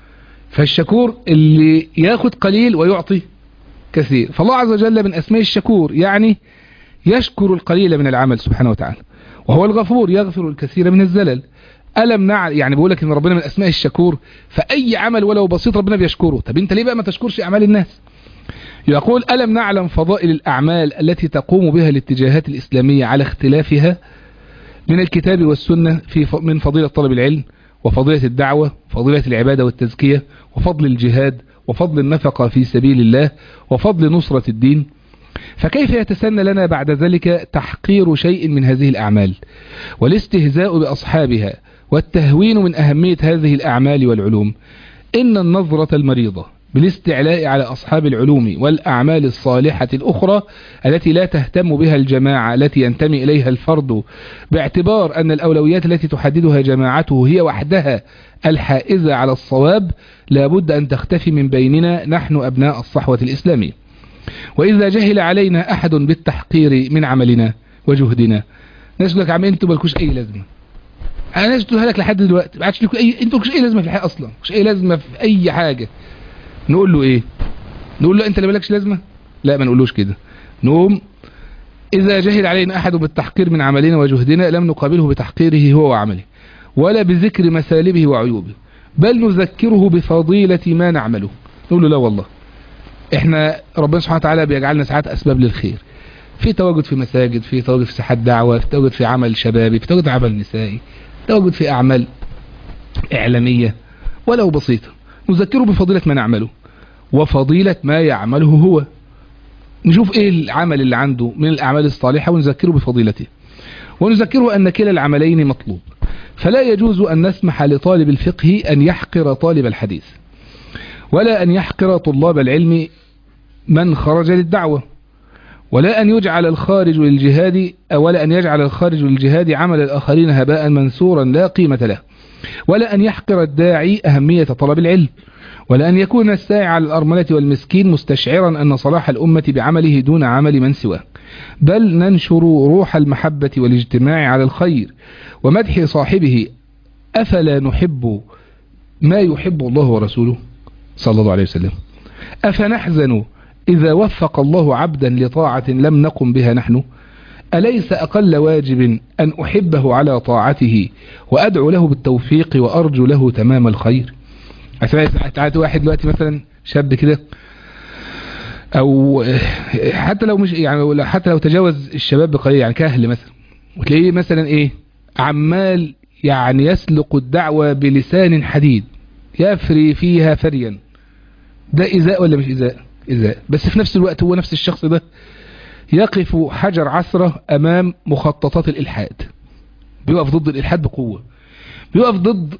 فالشكور اللي ياخد قليل ويعطي كثير فالله عز وجل من أسماء الشكور يعني يشكر القليل من العمل سبحانه وتعالى وهو الغفور يغفر الكثير من الزلل ألم نعلم يعني بقول لك إن ربنا من أسماء الشكور فأي عمل ولو بسيط ربنا بيشكره طب أنت ليه بقى ما تشكرش أعمال الناس يقول ألم نعلم فضائل الأعمال التي تقوم بها الاتجاهات الإسلامية على اختلافها من الكتاب والسنة في من فضيلة طلب العلم وفضيلة الدعوة وفضيلة العبادة والتزكية وفضل الجهاد وفضل النفقة في سبيل الله وفضل نصرة الدين فكيف يتسنى لنا بعد ذلك تحقير شيء من هذه الأعمال والاستهزاء بأصحابها والتهوين من أهمية هذه الأعمال والعلوم إن النظرة المريضة بالاستعلاء على أصحاب العلوم والأعمال الصالحة الأخرى التي لا تهتم بها الجماعة التي ينتمي إليها الفرد باعتبار أن الأولويات التي تحددها جماعته هي وحدها الحائزة على الصواب لابد أن تختفي من بيننا نحن أبناء الصحوة الإسلامية وإذا جهل علينا أحد بالتحقير من عملنا وجهدنا ناس لك عم انتوا مالكوش أي لازمة أنا ناس تقولها لك لحد دلوقتي ما عادش لكم أي انتوا مالكوش أي لازمة في الحياة أصلا مش أي لازمة في أي حاجة نقول له ايه نقول له انت اللي مالكش لازمة لا ما نقولوش كده نقوم اذا جهل علينا احد بالتحقير من عملنا وجهدنا لم نقابله بتحقيره هو وعمله ولا بذكر مسالبه وعيوبه بل نذكره بفضيلة ما نعمله نقول له لا والله احنا ربنا سبحانه وتعالى بيجعلنا ساعات اسباب للخير في تواجد في مساجد في تواجد في ساحات دعوة في تواجد في عمل شبابي في تواجد في عمل نسائي تواجد في اعمال اعلامية ولو بسيطة نذكره بفضيلة ما نعمله وفضيلة ما يعمله هو نشوف ايه العمل اللي عنده من الاعمال الصالحة ونذكره بفضيلته ونذكره ان كلا العملين مطلوب فلا يجوز ان نسمح لطالب الفقه ان يحقر طالب الحديث ولا ان يحقر طلاب العلم من خرج للدعوة ولا ان يجعل الخارج للجهاد ولا ان يجعل الخارج للجهاد عمل الاخرين هباء منثورا لا قيمة له ولا أن يحقر الداعي أهمية طلب العلم ولا أن يكون الساعي على الأرملة والمسكين مستشعرا أن صلاح الأمة بعمله دون عمل من سواه بل ننشر روح المحبة والاجتماع على الخير ومدح صاحبه أفلا نحب ما يحب الله ورسوله صلى الله عليه وسلم أفنحزن إذا وفق الله عبدا لطاعة لم نقم بها نحن أليس أقل واجب أن أحبه على طاعته وأدعو له بالتوفيق وأرجو له تمام الخير تعالى واحد دلوقتي مثلا شاب كده أو حتى لو مش يعني حتى لو تجاوز الشباب بقليل يعني كهل مثلا وتلاقيه مثلا إيه عمال يعني يسلق الدعوة بلسان حديد يفري فيها فريا ده إزاء ولا مش إزاء إزاء بس في نفس الوقت هو نفس الشخص ده يقف حجر عثرة أمام مخططات الإلحاد بيقف ضد الإلحاد بقوة بيقف ضد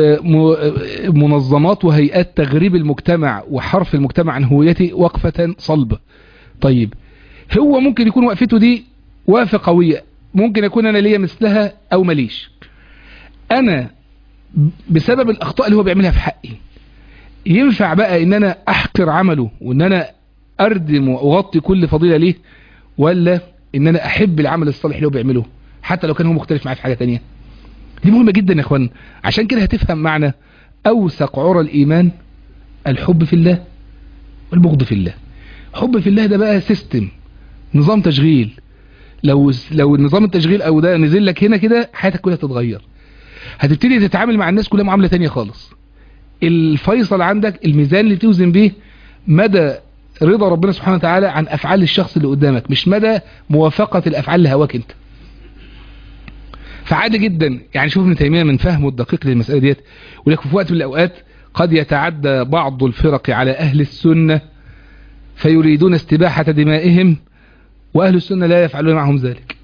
منظمات وهيئات تغريب المجتمع وحرف المجتمع عن هويته وقفة صلبة طيب هو ممكن يكون وقفته دي وقفة قوية ممكن يكون أنا ليا مثلها أو ماليش أنا بسبب الأخطاء اللي هو بيعملها في حقي ينفع بقى ان انا احقر عمله وان انا اردم واغطي كل فضيلة ليه ولا ان انا احب العمل الصالح اللي هو بيعمله حتى لو كان هو مختلف معايا في حاجة تانية دي مهمة جدا يا اخوان عشان كده هتفهم معنى اوثق عرى الايمان الحب في الله والبغض في الله حب في الله ده بقى سيستم نظام تشغيل لو لو نظام التشغيل او ده نزل لك هنا كده حياتك كلها تتغير هتبتدي تتعامل مع الناس كلها معاملة تانية خالص الفيصل عندك الميزان اللي توزن بيه مدى رضا ربنا سبحانه وتعالى عن افعال الشخص اللي قدامك مش مدى موافقة الافعال لهواك انت فعادي جدا يعني شوف ابن تيميه من فهمه الدقيق للمساله ديت ولكن في وقت من الاوقات قد يتعدى بعض الفرق على اهل السنه فيريدون استباحه دمائهم واهل السنه لا يفعلون معهم ذلك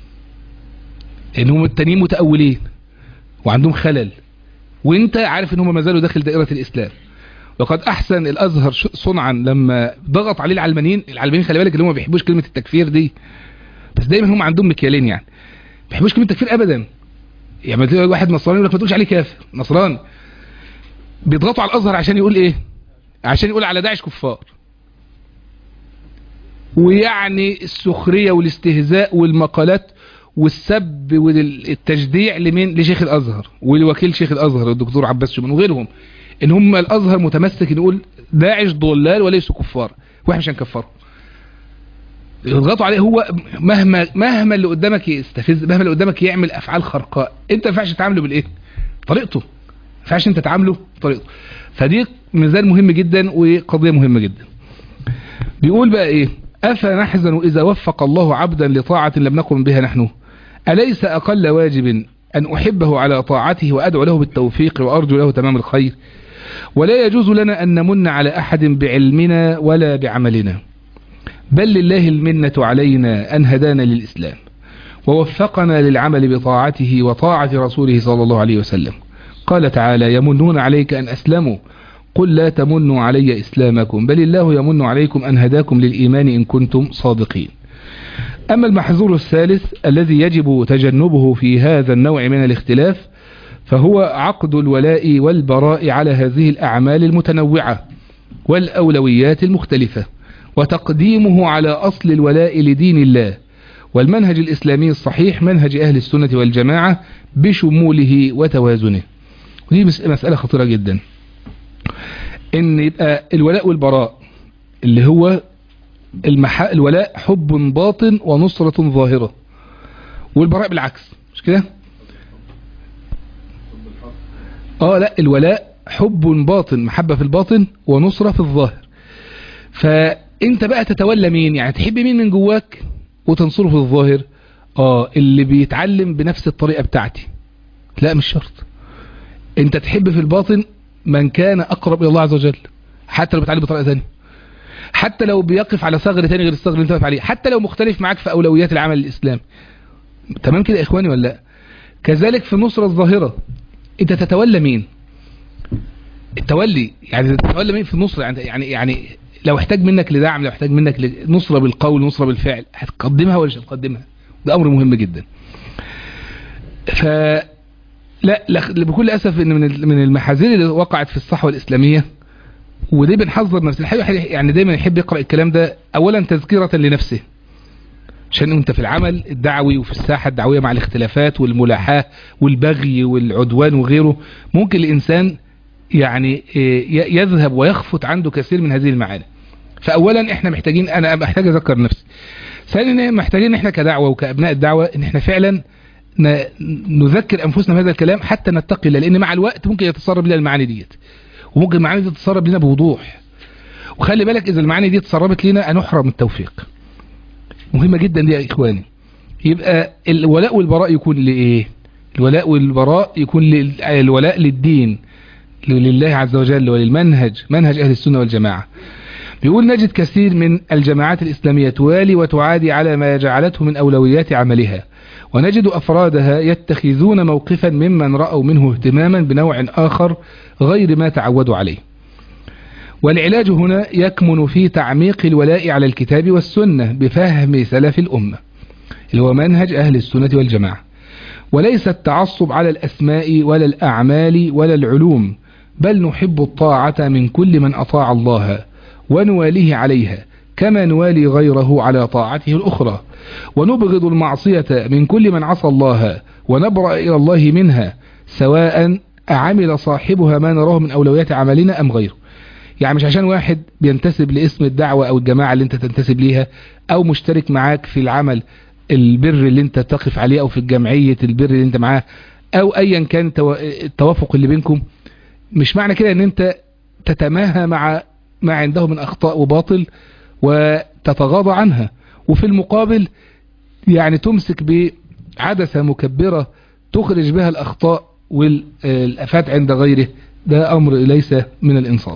انهم التانيين متاولين وعندهم خلل وانت عارف ان هم ما زالوا داخل دائره الاسلام وقد احسن الازهر صنعا لما ضغط عليه العلمانيين العلمانيين خلي بالك اللي هم ما بيحبوش كلمه التكفير دي بس دايما هم عندهم مكيالين يعني ما بيحبوش كلمه التكفير ابدا يعني تلاقي واحد نصراني يقول لك ما تقولش عليه كافر نصراني بيضغطوا على الازهر عشان يقول ايه عشان يقول على داعش كفار ويعني السخريه والاستهزاء والمقالات والسب والتشجيع لمين لشيخ الازهر ولوكيل شيخ الازهر الدكتور عباس شومان وغيرهم ان هم الازهر متمسك نقول داعش ضلال وليسوا كفار واحنا مش هنكفرهم يضغطوا عليه هو مهما مهما اللي قدامك يستفز مهما اللي قدامك يعمل افعال خرقاء انت ما ينفعش تعامله بالايه طريقته ما ينفعش انت تعامله طريقته فدي ميزان مهم جدا وقضيه مهمه جدا بيقول بقى ايه افنحزن اذا وفق الله عبدا لطاعه لم نقم بها نحن اليس اقل واجب ان احبه على طاعته وادعو له بالتوفيق وارجو له تمام الخير ولا يجوز لنا ان نمن على احد بعلمنا ولا بعملنا بل لله المنة علينا أن هدانا للإسلام ووفقنا للعمل بطاعته وطاعة رسوله صلى الله عليه وسلم قال تعالى يمنون عليك أن أسلموا قل لا تمنوا علي إسلامكم بل الله يمن عليكم أن هداكم للإيمان إن كنتم صادقين أما المحظور الثالث الذي يجب تجنبه في هذا النوع من الاختلاف فهو عقد الولاء والبراء على هذه الأعمال المتنوعة والأولويات المختلفة وتقديمه على أصل الولاء لدين الله والمنهج الإسلامي الصحيح منهج أهل السنة والجماعة بشموله وتوازنه ودي مسألة خطيرة جدا ان يبقى الولاء والبراء اللي هو المح... الولاء حب باطن ونصرة ظاهرة والبراء بالعكس مش كده اه لا الولاء حب باطن محبة في الباطن ونصرة في الظاهر فانت بقى تتولى مين يعني تحب مين من جواك وتنصره في الظاهر اه اللي بيتعلم بنفس الطريقة بتاعتي لا مش شرط انت تحب في الباطن من كان اقرب الى الله عز وجل حتى لو بيتعلم بطريقة ثانيه حتى لو بيقف على ثغر ثاني غير الثغر اللي انت واقف عليه حتى لو مختلف معاك في اولويات العمل الاسلامي تمام كده يا اخواني ولا لا كذلك في النصرة الظاهرة انت تتولى مين التولي يعني تتولى مين في النصرة يعني يعني يعني لو احتاج منك لدعم لو احتاج منك لنصرة بالقول نصرة بالفعل هتقدمها ولا مش هتقدمها ده امر مهم جدا ف لا, لا بكل اسف ان من من المحاذير اللي وقعت في الصحوه الاسلاميه ودي بنحذر نفس الحقيقه يعني دايما يحب يقرا الكلام ده اولا تذكره لنفسه عشان انت في العمل الدعوي وفي الساحه الدعويه مع الاختلافات والملاحاه والبغي والعدوان وغيره ممكن الانسان يعني يذهب ويخفت عنده كثير من هذه المعاني فاولا احنا محتاجين انا محتاج اذكر نفسي ثانيا محتاجين احنا كدعوه وكابناء الدعوه ان احنا فعلا نذكر انفسنا بهذا الكلام حتى نتقي الله لان مع الوقت ممكن يتسرب لنا المعاني ديت وممكن المعاني دي تتسرب لنا بوضوح وخلي بالك اذا المعاني دي تسربت لنا هنحرم التوفيق مهمه جدا دي يا اخواني يبقى الولاء والبراء يكون لايه الولاء والبراء يكون الولاء للدين لله عز وجل وللمنهج منهج اهل السنه والجماعه بيقول نجد كثير من الجماعات الإسلامية توالي وتعادي على ما جعلته من أولويات عملها ونجد أفرادها يتخذون موقفا ممن رأوا منه اهتماما بنوع آخر غير ما تعودوا عليه والعلاج هنا يكمن في تعميق الولاء على الكتاب والسنة بفهم سلف الأمة اللي هو منهج أهل السنة والجماعة وليس التعصب على الأسماء ولا الأعمال ولا العلوم بل نحب الطاعة من كل من أطاع الله ونواليه عليها كما نوالي غيره على طاعته الأخرى ونبغض المعصية من كل من عصى الله ونبرأ إلى الله منها سواء عمل صاحبها ما نراه من أولويات عملنا أم غيره يعني مش عشان واحد بينتسب لاسم الدعوة أو الجماعة اللي انت تنتسب ليها أو مشترك معاك في العمل البر اللي انت تقف عليه أو في الجمعية البر اللي انت معاه أو أيا كان التوافق اللي بينكم مش معنى كده ان انت تتماهى مع ما عنده من أخطاء وباطل وتتغاضى عنها وفي المقابل يعني تمسك بعدسة مكبرة تخرج بها الأخطاء والأفات عند غيره ده أمر ليس من الإنصاف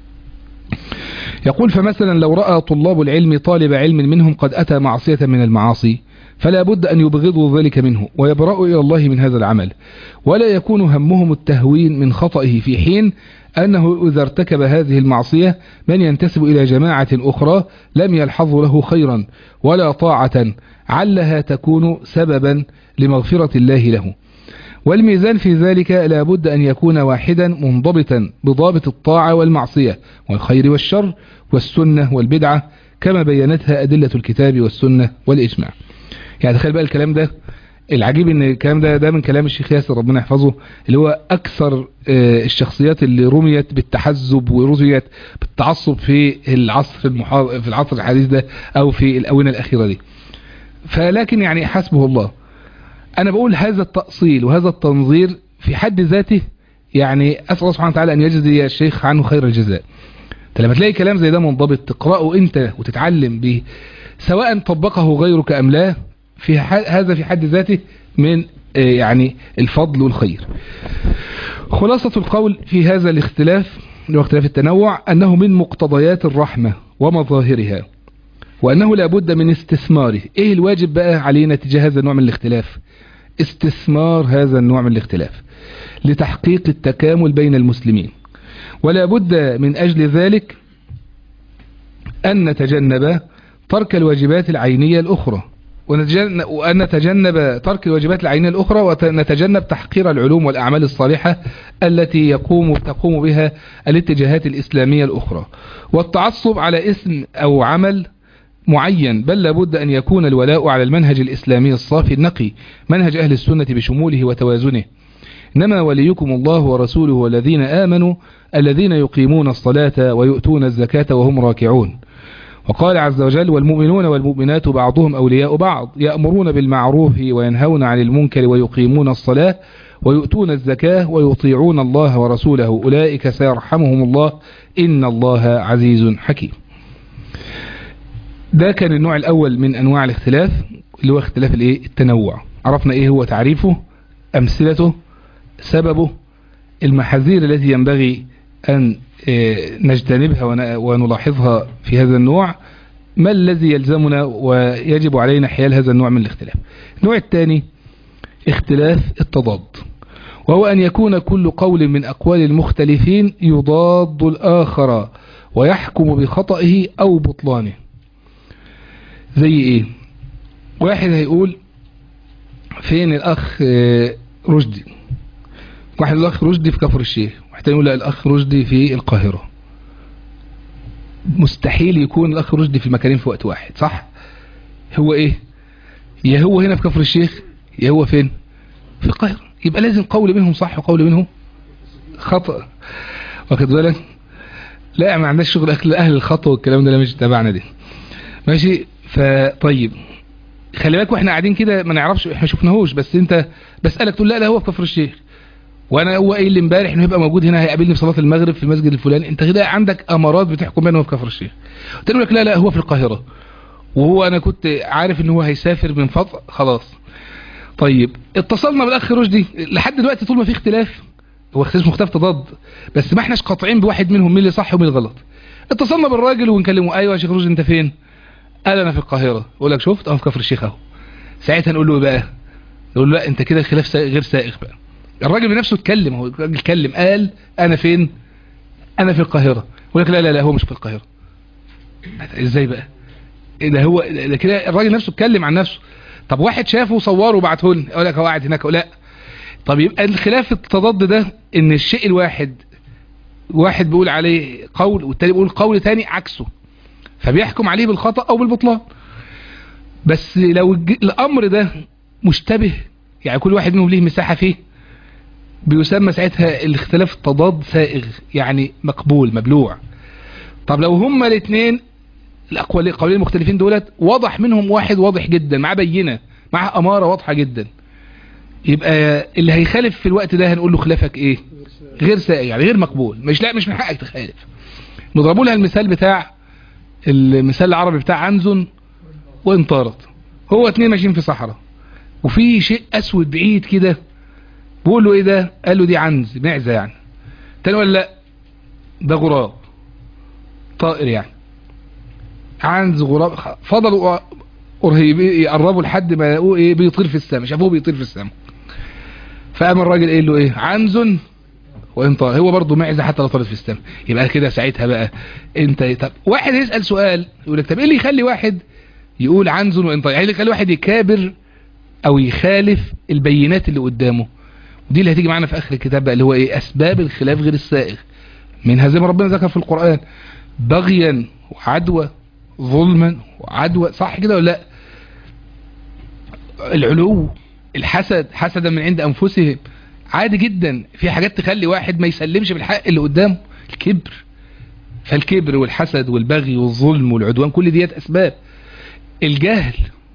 يقول فمثلا لو رأى طلاب العلم طالب علم منهم قد أتى معصية من المعاصي فلا بد أن يبغضوا ذلك منه ويبرأوا إلى الله من هذا العمل ولا يكون همهم التهوين من خطئه في حين أنه إذا ارتكب هذه المعصية من ينتسب إلى جماعة أخرى لم يلحظوا له خيرا ولا طاعة علها تكون سببا لمغفرة الله له والميزان في ذلك لا بد أن يكون واحدا منضبطا بضابط الطاعة والمعصية والخير والشر والسنة والبدعة كما بينتها أدلة الكتاب والسنة والإجماع يعني تخيل بقى الكلام ده العجيب ان الكلام ده ده من كلام الشيخ ياسر ربنا يحفظه اللي هو اكثر الشخصيات اللي رميت بالتحزب ورميت بالتعصب في العصر المحا... في العصر الحديث ده او في الاونه الاخيره دي فلكن يعني حسبه الله انا بقول هذا التأصيل وهذا التنظير في حد ذاته يعني اسال الله سبحانه وتعالى ان يجزي الشيخ عنه خير الجزاء انت لما تلاقي كلام زي ده منضبط تقراه انت وتتعلم به سواء طبقه غيرك ام لا في هذا في حد ذاته من يعني الفضل والخير خلاصة القول في هذا الاختلاف واختلاف التنوع أنه من مقتضيات الرحمة ومظاهرها وأنه لابد من استثماره إيه الواجب بقى علينا تجاه هذا النوع من الاختلاف استثمار هذا النوع من الاختلاف لتحقيق التكامل بين المسلمين ولا بد من أجل ذلك أن نتجنب ترك الواجبات العينية الأخرى وأن نتجنب ترك الواجبات العينية الأخرى ونتجنب تحقير العلوم والأعمال الصالحة التي يقوم تقوم بها الاتجاهات الإسلامية الأخرى والتعصب على اسم أو عمل معين بل لابد أن يكون الولاء على المنهج الإسلامي الصافي النقي منهج أهل السنة بشموله وتوازنه إنما وليكم الله ورسوله والذين آمنوا الذين يقيمون الصلاة ويؤتون الزكاة وهم راكعون وقال عز وجل والمؤمنون والمؤمنات بعضهم أولياء بعض يأمرون بالمعروف وينهون عن المنكر ويقيمون الصلاة ويؤتون الزكاة ويطيعون الله ورسوله أولئك سيرحمهم الله إن الله عزيز حكيم ده كان النوع الأول من أنواع الاختلاف اللي هو اختلاف الايه التنوع عرفنا ايه هو تعريفه أمثلته سببه المحاذير التي ينبغي أن نجتنبها ونلاحظها في هذا النوع ما الذي يلزمنا ويجب علينا حيال هذا النوع من الاختلاف النوع الثاني اختلاف التضاد وهو أن يكون كل قول من أقوال المختلفين يضاد الآخر ويحكم بخطئه أو بطلانه زي ايه واحد هيقول فين الأخ رشدي واحد الأخ رشدي في كفر الشيخ واحد يقول لا الأخ رشدي في القاهرة مستحيل يكون الأخ رشدي في المكانين في وقت واحد صح هو ايه يا هو هنا في كفر الشيخ يا هو فين في القاهرة يبقى لازم قول منهم صح وقول منهم خطأ واخد بالك لا ما عندناش شغل أكل أهل الخطأ والكلام ده لا مش تبعنا دي ماشي فطيب خلي بالك واحنا قاعدين كده ما نعرفش احنا شفناهوش بس انت بسألك تقول لا لا هو في كفر الشيخ وانا هو قايل لي امبارح انه هيبقى موجود هنا هيقابلني في صلاه المغرب في المسجد الفلاني انت كده عندك امارات بتحكم بينه في كفر الشيخ قلت لك لا لا هو في القاهره وهو انا كنت عارف ان هو هيسافر من فتره خلاص طيب اتصلنا بالاخ رشدي لحد دلوقتي طول ما في اختلاف هو اختلاف مختلف تضاد بس ما احناش قاطعين بواحد منهم مين اللي صح ومين الغلط اتصلنا بالراجل ونكلمه ايوه يا شيخ رشدي انت فين قال انا في القاهره اقول لك شفت انا في كفر الشيخ اهو ساعتها نقول له ايه بقى نقول له لا انت كده خلاف غير سائغ بقى الراجل بنفسه اتكلم هو الراجل اتكلم قال انا فين انا في القاهره يقول لك لا لا لا هو مش في القاهره ازاي بقى ده هو ده كده الراجل نفسه اتكلم عن نفسه طب واحد شافه وصوره وبعته لي اقول لك هو قاعد هناك لا طب يبقى الخلاف التضاد ده ان الشيء الواحد واحد بيقول عليه قول والتاني بيقول قول تاني عكسه فبيحكم عليه بالخطأ او بالبطلان بس لو الامر ده مشتبه يعني كل واحد منهم ليه مساحة فيه بيسمى ساعتها الاختلاف التضاد سائغ يعني مقبول مبلوع طب لو هما الاثنين الاقوال القولين المختلفين دولت واضح منهم واحد واضح جدا مع بينة مع امارة واضحة جدا يبقى اللي هيخالف في الوقت ده هنقول له خلافك ايه غير سائغ يعني غير مقبول مش لا مش من حقك تخالف نضربوا لها المثال بتاع المثال العربي بتاع عنزن وانطارت هو اتنين ماشيين في صحراء وفي شيء اسود بعيد كده بقول له ايه ده قال له دي عنز معزة يعني تاني ولا لا ده غراب طائر يعني عنز غراب فضلوا قريب يقربوا لحد ما لقوه ايه بيطير في السماء شافوه بيطير في السماء فقام الراجل قال له ايه عنز وان طار هو برضه معزه حتى لو طارت في السماء يبقى كده ساعتها بقى انت طب واحد يسال سؤال يقول لك طب ايه اللي يخلي واحد يقول عنز وان طار يعني اللي يخلي واحد يكابر او يخالف البينات اللي قدامه ودي اللي هتيجي معانا في اخر الكتاب بقى اللي هو ايه اسباب الخلاف غير السائغ منها زي ما ربنا ذكر في القران بغيا وعدوى ظلما وعدوى صح كده ولا لا العلو الحسد حسدا من عند انفسهم عادي جدا في حاجات تخلي واحد ما يسلمش بالحق اللي قدامه الكبر فالكبر والحسد والبغي والظلم والعدوان كل ديت اسباب الجهل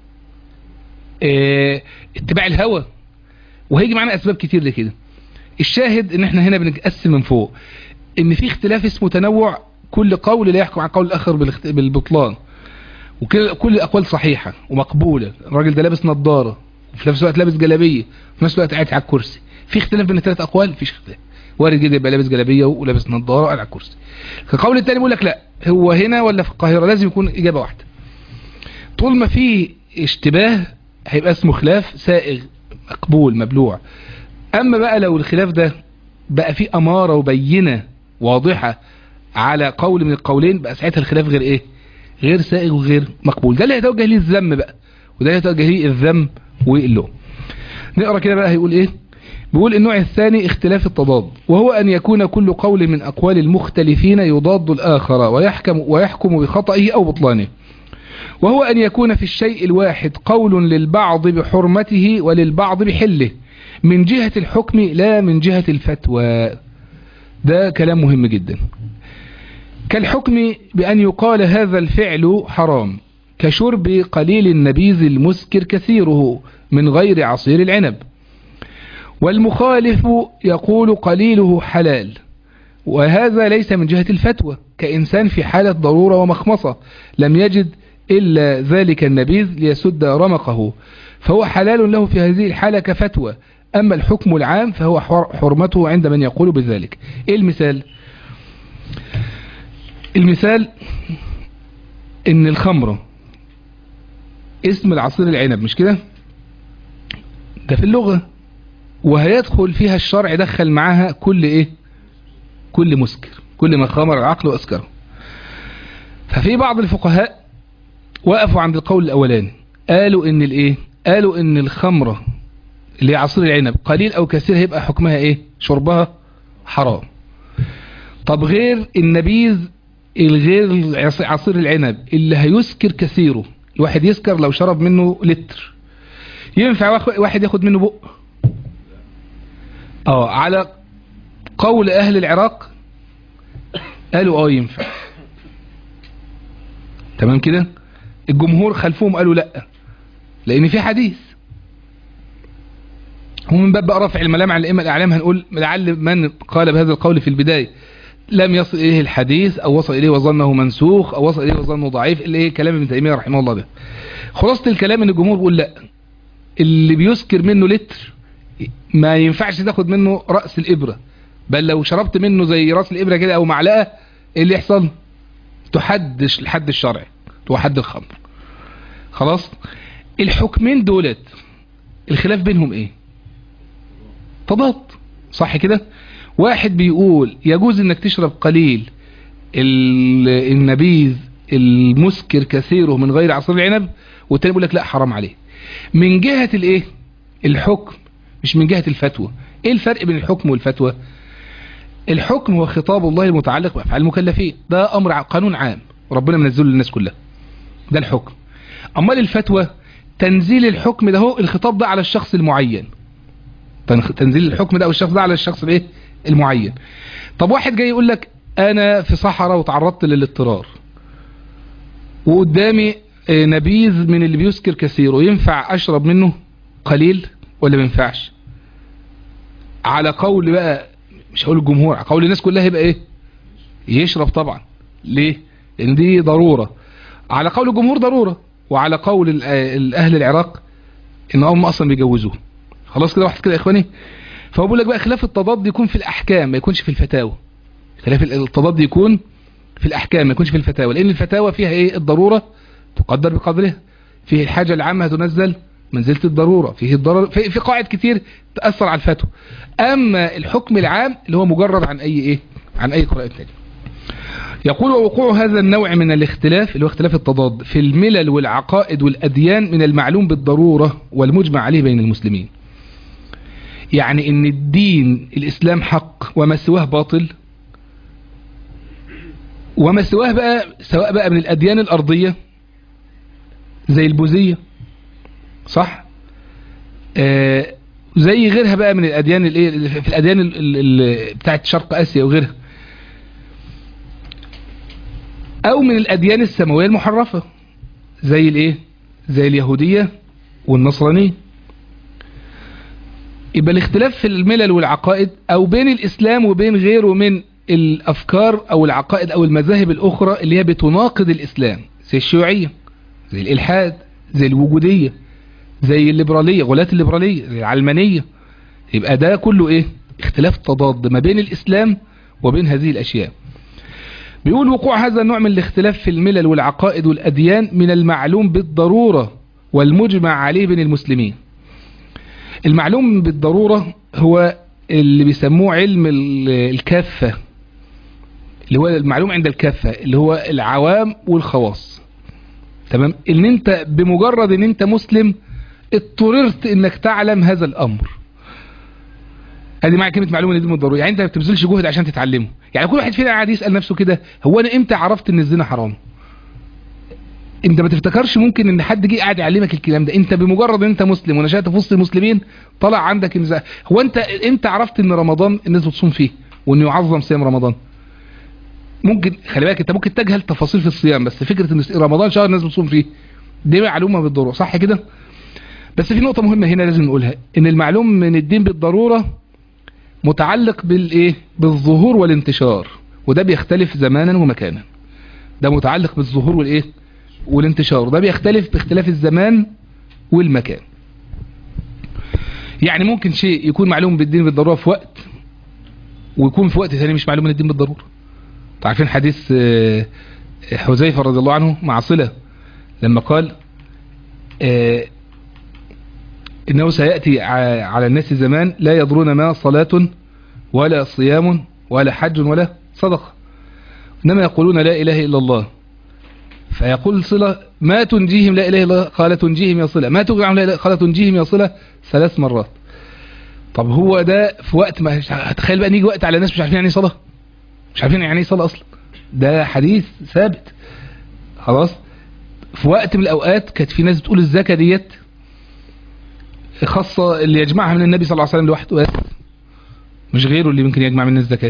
اه اتباع الهوى وهيجي معانا اسباب كتير لكده الشاهد ان احنا هنا بنقسم من فوق ان في اختلاف اسمه تنوع كل قول لا يحكم عن قول الاخر بالبطلان وكل الاقوال صحيحة ومقبولة الراجل ده لابس نظارة وفي نفس الوقت لابس جلابية وفي نفس الوقت قاعد على الكرسي في اختلاف بين الثلاث اقوال مفيش اختلاف وارد جدا يبقى لابس جلابيه ولابس نظاره وقاعد على الكرسي القول الثاني بيقول لك لا هو هنا ولا في القاهره لازم يكون اجابه واحده طول ما في اشتباه هيبقى اسمه خلاف سائغ مقبول مبلوع اما بقى لو الخلاف ده بقى فيه اماره وبينه واضحه على قول من القولين بقى ساعتها الخلاف غير ايه غير سائغ وغير مقبول ده اللي هيتوجه ليه الذم بقى وده اللي هيتوجه ليه الذم واللوم نقرا كده بقى هيقول ايه بيقول النوع الثاني اختلاف التضاد وهو أن يكون كل قول من أقوال المختلفين يضاد الآخر ويحكم, ويحكم بخطئه أو بطلانه وهو أن يكون في الشيء الواحد قول للبعض بحرمته وللبعض بحله من جهة الحكم لا من جهة الفتوى ده كلام مهم جدا كالحكم بأن يقال هذا الفعل حرام كشرب قليل النبيذ المسكر كثيره من غير عصير العنب والمخالف يقول قليله حلال وهذا ليس من جهة الفتوى كإنسان في حالة ضرورة ومخمصة لم يجد إلا ذلك النبيذ ليسد رمقه فهو حلال له في هذه الحالة كفتوى أما الحكم العام فهو حرمته عند من يقول بذلك إيه المثال المثال إن الخمرة اسم العصير العنب مش كده ده في اللغة وهيدخل فيها الشرع دخل معاها كل ايه كل مسكر كل ما خمر العقل واسكره ففي بعض الفقهاء وقفوا عند القول الاولاني قالوا ان الايه قالوا ان الخمرة اللي هي عصير العنب قليل او كثير هيبقى حكمها ايه شربها حرام طب غير النبيذ الغير عصير العنب اللي هيسكر كثيره الواحد يسكر لو شرب منه لتر ينفع واحد ياخد منه بق اه على قول اهل العراق قالوا اه ينفع تمام كده الجمهور خلفهم قالوا لا لان في حديث ومن باب بقى رفع الملام عن الائمه الاعلام هنقول لعل من قال بهذا القول في البدايه لم يصل اليه الحديث او وصل اليه وظنه منسوخ او وصل اليه وظنه ضعيف اللي ايه كلام ابن تيميه رحمه الله به خلاصه الكلام ان الجمهور بيقول لا اللي بيسكر منه لتر ما ينفعش تاخد منه رأس الإبرة بل لو شربت منه زي رأس الإبرة كده أو معلقة إيه اللي يحصل تحدش الحد الشرعي تحد الخمر خلاص الحكمين دولت الخلاف بينهم ايه تضاد صح كده واحد بيقول يجوز انك تشرب قليل النبيذ المسكر كثيره من غير عصير العنب والتاني بيقول لك لا حرام عليه من جهة الايه الحكم مش من جهة الفتوى ايه الفرق بين الحكم والفتوى الحكم هو خطاب الله المتعلق بأفعال المكلفين ده امر قانون عام ربنا منزله للناس كلها ده الحكم امال الفتوى تنزيل الحكم ده هو الخطاب ده على الشخص المعين تنزيل الحكم ده او الشخص ده على الشخص الايه المعين طب واحد جاي يقول لك انا في صحراء وتعرضت للاضطرار وقدامي نبيذ من اللي بيسكر كثير وينفع اشرب منه قليل ولا ما ينفعش على قول بقى مش هقول الجمهور على قول الناس كلها يبقى ايه يشرب طبعا ليه لان دي ضرورة على قول الجمهور ضرورة وعلى قول اهل العراق ان هم اصلا بيجوزوه خلاص كده واحد كده يا اخواني فهو بيقول لك بقى خلاف التضاد يكون في الأحكام ما يكونش في الفتاوى خلاف التضاد يكون في الأحكام ما يكونش في الفتاوى لأن الفتاوى فيها إيه الضرورة تقدر بقدرها فيه الحاجة العامة تنزل منزلة الضرورة فيه الضرر في, في قواعد كتير تأثر على الفتوى أما الحكم العام اللي هو مجرد عن أي إيه عن أي قراءة تانية يقول ووقوع هذا النوع من الاختلاف اللي هو اختلاف التضاد في الملل والعقائد والأديان من المعلوم بالضرورة والمجمع عليه بين المسلمين يعني ان الدين الإسلام حق وما سواه باطل وما سواه بقى سواء بقى من الأديان الأرضية زي البوذية صح آه زي غيرها بقى من الأديان الايه في الأديان ال- ال- ال- بتاعت شرق آسيا وغيرها أو من الأديان السماوية المحرفة زي الايه زي اليهودية والنصرانية يبقى الاختلاف في الملل والعقائد او بين الاسلام وبين غيره من الافكار او العقائد او المذاهب الاخرى اللي هي بتناقض الاسلام زي الشيوعية زي الالحاد زي الوجودية زي الليبرالية غلاة الليبرالية زي العلمانية يبقى ده كله ايه اختلاف تضاد ما بين الاسلام وبين هذه الاشياء بيقول وقوع هذا النوع من الاختلاف في الملل والعقائد والاديان من المعلوم بالضرورة والمجمع عليه بين المسلمين المعلوم بالضرورة هو اللي بيسموه علم ال- الكافة اللي هو المعلوم عند الكافة اللي هو العوام والخواص تمام ان انت بمجرد ان انت مسلم اضطررت انك تعلم هذا الامر ادي معنى كلمه معلومه دي بالضروره يعني انت ما بتبذلش جهد عشان تتعلمه يعني كل واحد فينا قاعد يسال نفسه كده هو انا امتى عرفت ان الزنا حرام انت ما تفتكرش ممكن ان حد جه قاعد يعلمك الكلام ده انت بمجرد ان انت مسلم ونشأت في وسط المسلمين طلع عندك انزاع هو انت انت عرفت ان رمضان الناس بتصوم فيه وانه يعظم صيام رمضان ممكن خلي بالك انت ممكن تجهل تفاصيل في الصيام بس فكره ان رمضان شهر الناس بتصوم فيه دي معلومه بالضروره صح كده بس في نقطه مهمه هنا لازم نقولها ان المعلوم من الدين بالضروره متعلق بالايه بالظهور والانتشار وده بيختلف زمانا ومكانا ده متعلق بالظهور والايه والانتشار ده بيختلف باختلاف الزمان والمكان يعني ممكن شيء يكون معلوم بالدين بالضرورة في وقت ويكون في وقت ثاني مش معلوم من الدين بالضرورة عارفين حديث آه، حذيفة رضي الله عنه مع صلة لما قال آه، إنه سيأتي ع- على الناس زمان لا يضرون ما صلاة ولا صيام ولا حج ولا صدقة إنما يقولون لا إله إلا الله فيقول صلة ما تنجيهم لا إله إلا الله قال تنجيهم يا صلة ما تغني عنهم لا إله قال تنجيهم يا صلة ثلاث مرات طب هو ده في وقت ما هتخيل بقى نيجي وقت على ناس مش عارفين يعني ايه صلاة مش عارفين يعني ايه صلاة أصلا ده حديث ثابت خلاص في وقت من الأوقات كانت في ناس بتقول الزكاة ديت خاصة اللي يجمعها من النبي صلى الله عليه وسلم لوحده بس مش غيره اللي ممكن يجمع من الزكاة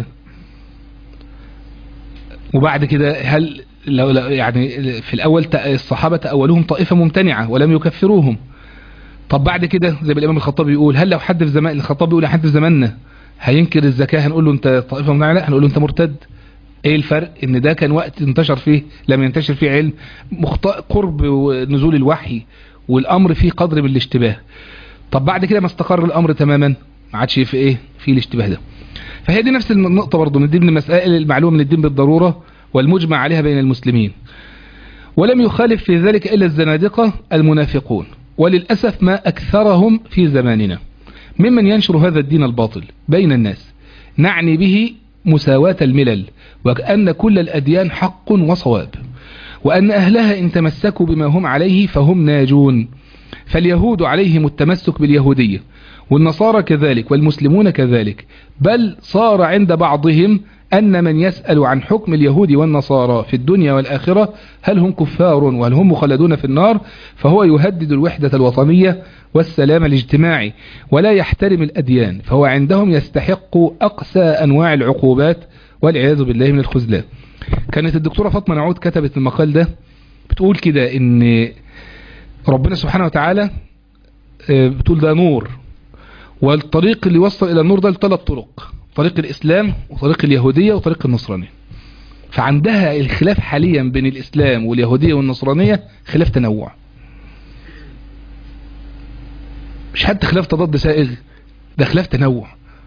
وبعد كده هل لو لو- يعني في الأول تأ- الصحابة تأولوهم طائفة ممتنعة ولم يكفروهم طب بعد كده زي ما الإمام الخطابي يقول هل لو حد في زمان الخطابي يقول حد في زماننا هينكر الزكاة هنقول له انت طائفة ممتنعة لا هنقول له انت مرتد ايه الفرق ان ده كان وقت انتشر فيه لم ينتشر فيه علم مخط... قرب نزول الوحي والامر فيه قدر من الاشتباه طب بعد كده ما استقر الامر تماما ما عادش في ايه في الاشتباه ده فهي دي نفس النقطة برضه من ضمن مسائل المعلومة من الدين بالضرورة والمجمع عليها بين المسلمين ولم يخالف في ذلك إلا الزنادقة المنافقون وللأسف ما أكثرهم في زماننا ممن ينشر هذا الدين الباطل بين الناس نعني به مساواة الملل وكأن كل الأديان حق وصواب وأن أهلها إن تمسكوا بما هم عليه فهم ناجون فاليهود عليهم التمسك باليهودية والنصارى كذلك والمسلمون كذلك بل صار عند بعضهم أن من يسأل عن حكم اليهود والنصارى في الدنيا والآخرة هل هم كفار وهل هم مخلدون في النار فهو يهدد الوحدة الوطنية والسلام الاجتماعي ولا يحترم الأديان فهو عندهم يستحق أقسى أنواع العقوبات والعياذ بالله من الخذلان كانت الدكتورة فاطمة نعود كتبت المقال ده بتقول كده ان ربنا سبحانه وتعالى آه، بتقول ده نور والطريق اللي يوصل الى النور ده لثلاث طرق طريق الاسلام وطريق اليهودية وطريق النصرانية فعندها الخلاف حاليا بين الاسلام واليهودية والنصرانية خلاف تنوع مش حتى خلاف تضاد سائغ ده خلاف تنوع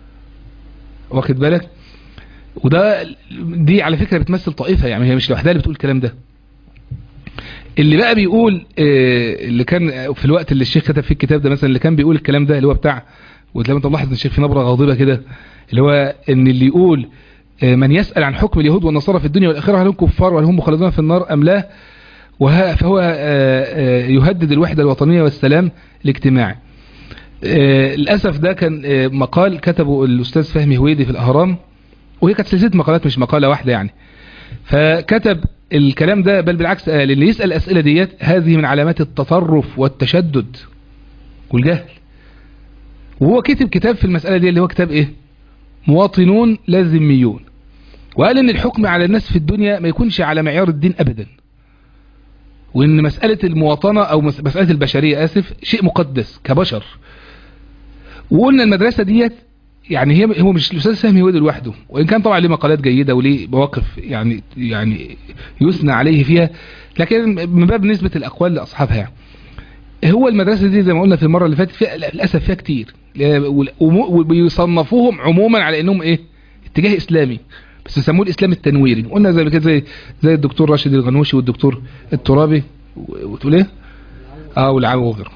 واخد بالك وده دي على فكرة بتمثل طائفة يعني هي مش لوحدها اللي بتقول الكلام ده اللي بقى بيقول آه، اللي كان في الوقت اللي الشيخ كتب فيه الكتاب ده مثلا اللي كان بيقول الكلام ده اللي هو بتاع وتلاقي انت ملاحظ ان الشيخ في نبره غاضبه كده اللي هو ان اللي يقول آه، من يسأل عن حكم اليهود والنصارى في الدنيا والآخرة هل هم كفار وهل هم مخلدون في النار أم لا وه- فهو آه، آه، يهدد الوحدة الوطنية والسلام الاجتماعي آه، للأسف ده كان آه، مقال كتبه الأستاذ فهمي هويدي في الأهرام وهي كانت سلسلة مقالات مش مقالة واحدة يعني فكتب الكلام ده بل بالعكس قال اللي يسأل الأسئلة ديت هذه من علامات التطرف والتشدد والجهل وهو كتب كتاب في المسألة دي اللي هو كتاب ايه مواطنون لا ذميون وقال ان الحكم على الناس في الدنيا ما يكونش على معيار الدين ابدا وان مسألة المواطنة او مس- مسألة البشرية اسف شيء مقدس كبشر وقلنا المدرسة ديت يعني هي هو مش الاستاذ سامي ويد لوحده وان كان طبعا ليه مقالات جيده وليه مواقف يعني يعني يثنى عليه فيها لكن من باب نسبه الاقوال لاصحابها يعني. هو المدرسه دي زي ما قلنا في المره اللي فاتت فيها للاسف فيها كتير وبيصنفوهم عموما على انهم ايه اتجاه اسلامي بس يسموه الاسلام التنويري قلنا زي كده زي زي الدكتور راشد الغنوشي والدكتور الترابي و- وتقول ايه اه والعام وغيره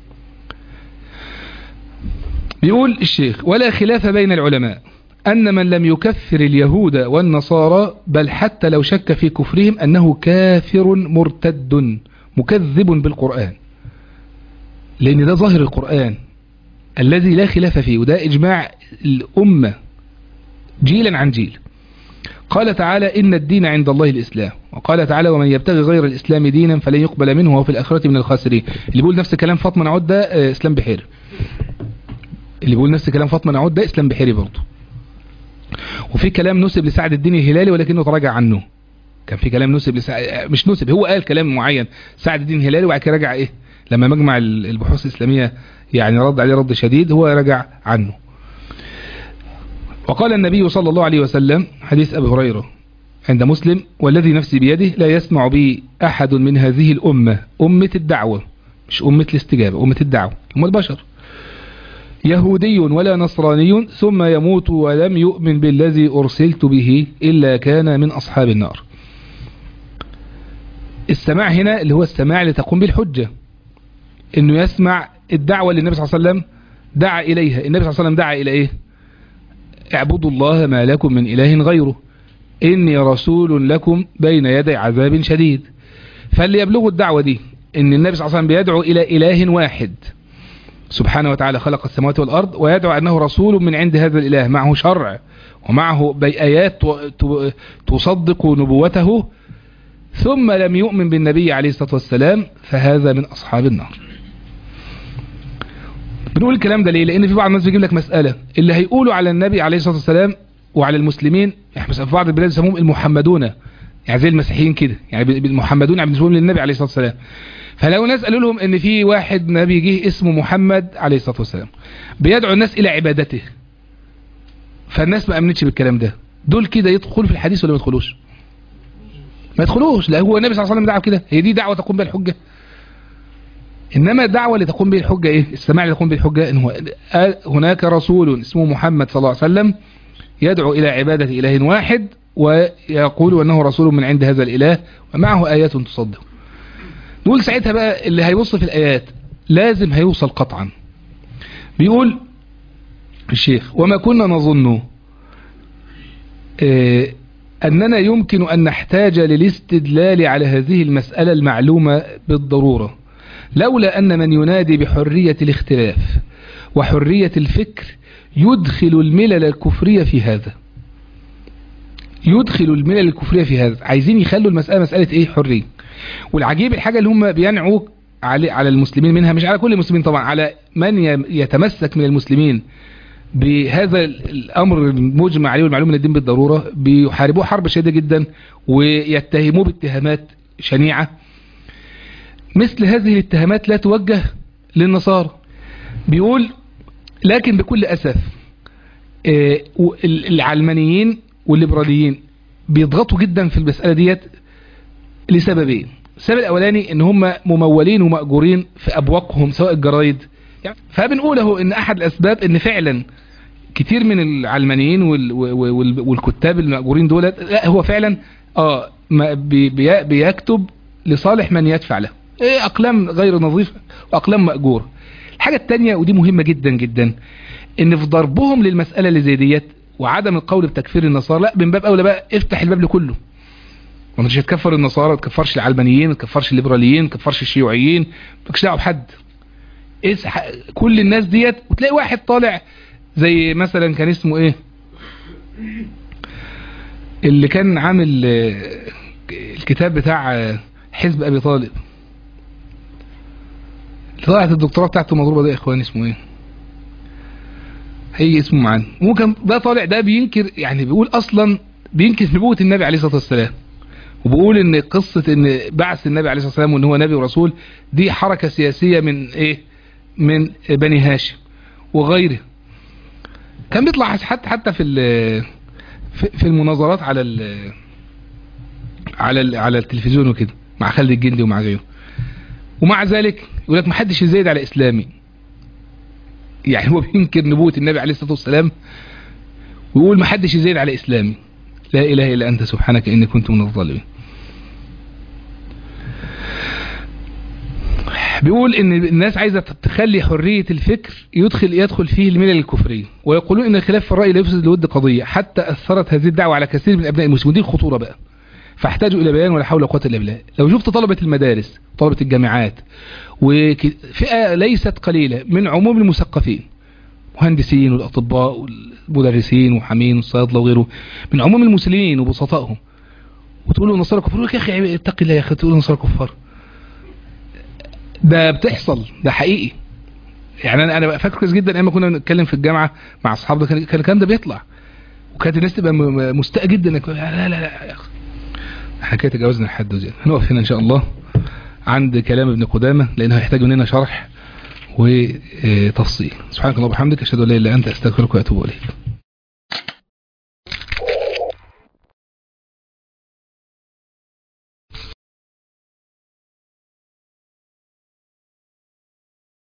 بيقول الشيخ ولا خلاف بين العلماء أن من لم يكفر اليهود والنصارى بل حتى لو شك في كفرهم أنه كافر مرتد مكذب بالقرآن لأن ده ظاهر القرآن الذي لا خلاف فيه وده إجماع الأمة جيلا عن جيل قال تعالى إن الدين عند الله الإسلام وقال تعالى ومن يبتغي غير الإسلام دينا فلن يقبل منه وهو في الآخرة من الخاسرين اللي بيقول نفس كلام فاطمة نعود ده آه، إسلام بحير اللي بيقول نفس كلام فاطمة نعود ده إسلام بحيري برضه وفي كلام نسب لسعد الدين الهلالي ولكنه تراجع عنه كان في كلام نسب لسعد مش نسب هو قال كلام معين سعد الدين الهلالي وبعد كده رجع ايه لما مجمع ال- البحوث الإسلامية يعني رد عليه رد شديد هو رجع عنه وقال النبي صلى الله عليه وسلم حديث أبي هريرة عند مسلم والذي نفسي بيده لا يسمع بي أحد من هذه الأمة أمة الدعوة مش أمة الاستجابة أمة الدعوة هم البشر يهودي ولا نصراني ثم يموت ولم يؤمن بالذي أرسلت به إلا كان من أصحاب النار السماع هنا اللي هو السماع لتقوم بالحجة انه يسمع الدعوة اللي النبي صلى الله عليه وسلم دعا اليها النبي صلى الله عليه وسلم دعا الى ايه اعبدوا الله ما لكم من اله غيره اني رسول لكم بين يدي عذاب شديد فاللي يبلغوا الدعوة دي ان النبي صلى الله عليه وسلم بيدعو الى اله واحد سبحانه وتعالى خلق السماوات والأرض ويدعو أنه رسول من عند هذا الإله معه شرع ومعه بآيات تصدق نبوته ثم لم يؤمن بالنبي عليه الصلاة والسلام فهذا من أصحاب النار بنقول الكلام ده ليه لأن في بعض الناس بيجيب لك مسألة اللي هيقولوا على النبي عليه الصلاة والسلام وعلى المسلمين احنا في بعض البلاد يسموهم المحمدون يعني زي المسيحيين كده يعني المحمدون يعني بالنسبه للنبي عليه الصلاة والسلام فلو ناس قالوا لهم ان في واحد نبي جه اسمه محمد عليه الصلاة والسلام بيدعو الناس الى عبادته فالناس ما امنتش بالكلام ده دول كده يدخلوا في الحديث ولا ما يدخلوش ما يدخلوش لا هو النبي صلى الله عليه وسلم دعا كده هي دي دعوة تقوم بها الحجة انما الدعوة اللي تقوم بها الحجة ايه السماع اللي تقوم بها الحجة ان هو هناك رسول اسمه محمد صلى الله عليه وسلم يدعو الى عبادة اله واحد ويقول انه رسول من عند هذا الاله ومعه ايات تصدق نقول ساعتها بقى اللي هيبص في الآيات لازم هيوصل قطعا بيقول الشيخ وما كنا نظن اه أننا يمكن أن نحتاج للاستدلال على هذه المسألة المعلومة بالضرورة لولا أن من ينادي بحرية الاختلاف وحرية الفكر يدخل الملل الكفرية في هذا يدخل الملل الكفرية في هذا عايزين يخلوا المسألة مسألة ايه حرية والعجيب الحاجة اللي هم بينعوا على على المسلمين منها مش على كل المسلمين طبعا على من يتمسك من المسلمين بهذا الامر المجمع عليه والمعلوم من الدين بالضرورة بيحاربوه حرب شديدة جدا ويتهموه باتهامات شنيعة مثل هذه الاتهامات لا توجه للنصارى بيقول لكن بكل أسف العلمانيين والليبراليين بيضغطوا جدا في المسألة ديت لسببين السبب الاولاني ان هم ممولين ومأجورين في ابواقهم سواء الجرايد يعني فبنقوله ان احد الاسباب ان فعلا كتير من العلمانيين وال وال والكتاب المأجورين دول لا هو فعلا اه ما بي بي بيكتب لصالح من يدفع له إيه اقلام غير نظيفة واقلام مأجورة الحاجة التانية ودي مهمة جدا جدا ان في ضربهم للمسألة اللي زي ديت وعدم القول بتكفير النصارى لا من باب اولى بقى افتح الباب لكله ما انتش هتكفر النصارى ما تكفرش العلمانيين ما تكفرش الليبراليين ما تكفرش الشيوعيين مالكش دعوه بحد اسح كل الناس ديت وتلاقي واحد طالع زي مثلا كان اسمه ايه اللي كان عامل آه، الكتاب بتاع آه، حزب ابي طالب اللي طلعت الدكتوراه بتاعته مضروبه ده يا اخوان اسمه ايه هي اسمه معانا ممكن ده طالع ده بينكر يعني بيقول اصلا بينكر نبوة النبي عليه الصلاة والسلام وبيقول ان قصة ان بعث النبي عليه الصلاة والسلام وان هو نبي ورسول دي حركة سياسية من ايه من بني هاشم وغيره كان بيطلع حتى حتى في ال- في في المناظرات على ال على ال على التلفزيون وكده مع خالد الجندي ومع غيره ومع ذلك يقول لك ما حدش يزايد على اسلامي يعني هو بينكر نبوة النبي عليه الصلاة والسلام ويقول ما حدش يزايد على اسلامي لا اله الا انت سبحانك اني كنت من الظالمين بيقول ان الناس عايزة تخلي حرية الفكر يدخل يدخل فيه الملل الكفرية ويقولون ان الخلاف في الرأي لا يفسد لود قضية حتى اثرت هذه الدعوة على كثير من ابناء المسلمين دي الخطورة بقى فاحتاجوا الى بيان ولا حول ولا قوه الا بالله لو شفت طلبة المدارس طلبة الجامعات وفئة ليست قليلة من عموم المثقفين مهندسين والاطباء والمدرسين وحامين والصيادله وغيره من عموم المسلمين وبسطائهم وتقول له النصارى كفار يقول لك يا اخي اتق الله يا اخي تقول النصارى كفار ده بتحصل ده حقيقي يعني انا انا فاكر كويس جدا ايام ما كنا بنتكلم في الجامعه مع اصحابنا كان كان الكلام ده بيطلع وكانت الناس تبقى م- م- مستاء جدا إنك- لا لا لا يا اخي احنا كده تجاوزنا الحد وزيادة هنقف هنا ان شاء الله عند كلام ابن قدامه لانه هيحتاج مننا شرح وتفصيل سبحانك اللهم وبحمدك اشهد ان لا اله الا انت استغفرك واتوب اليك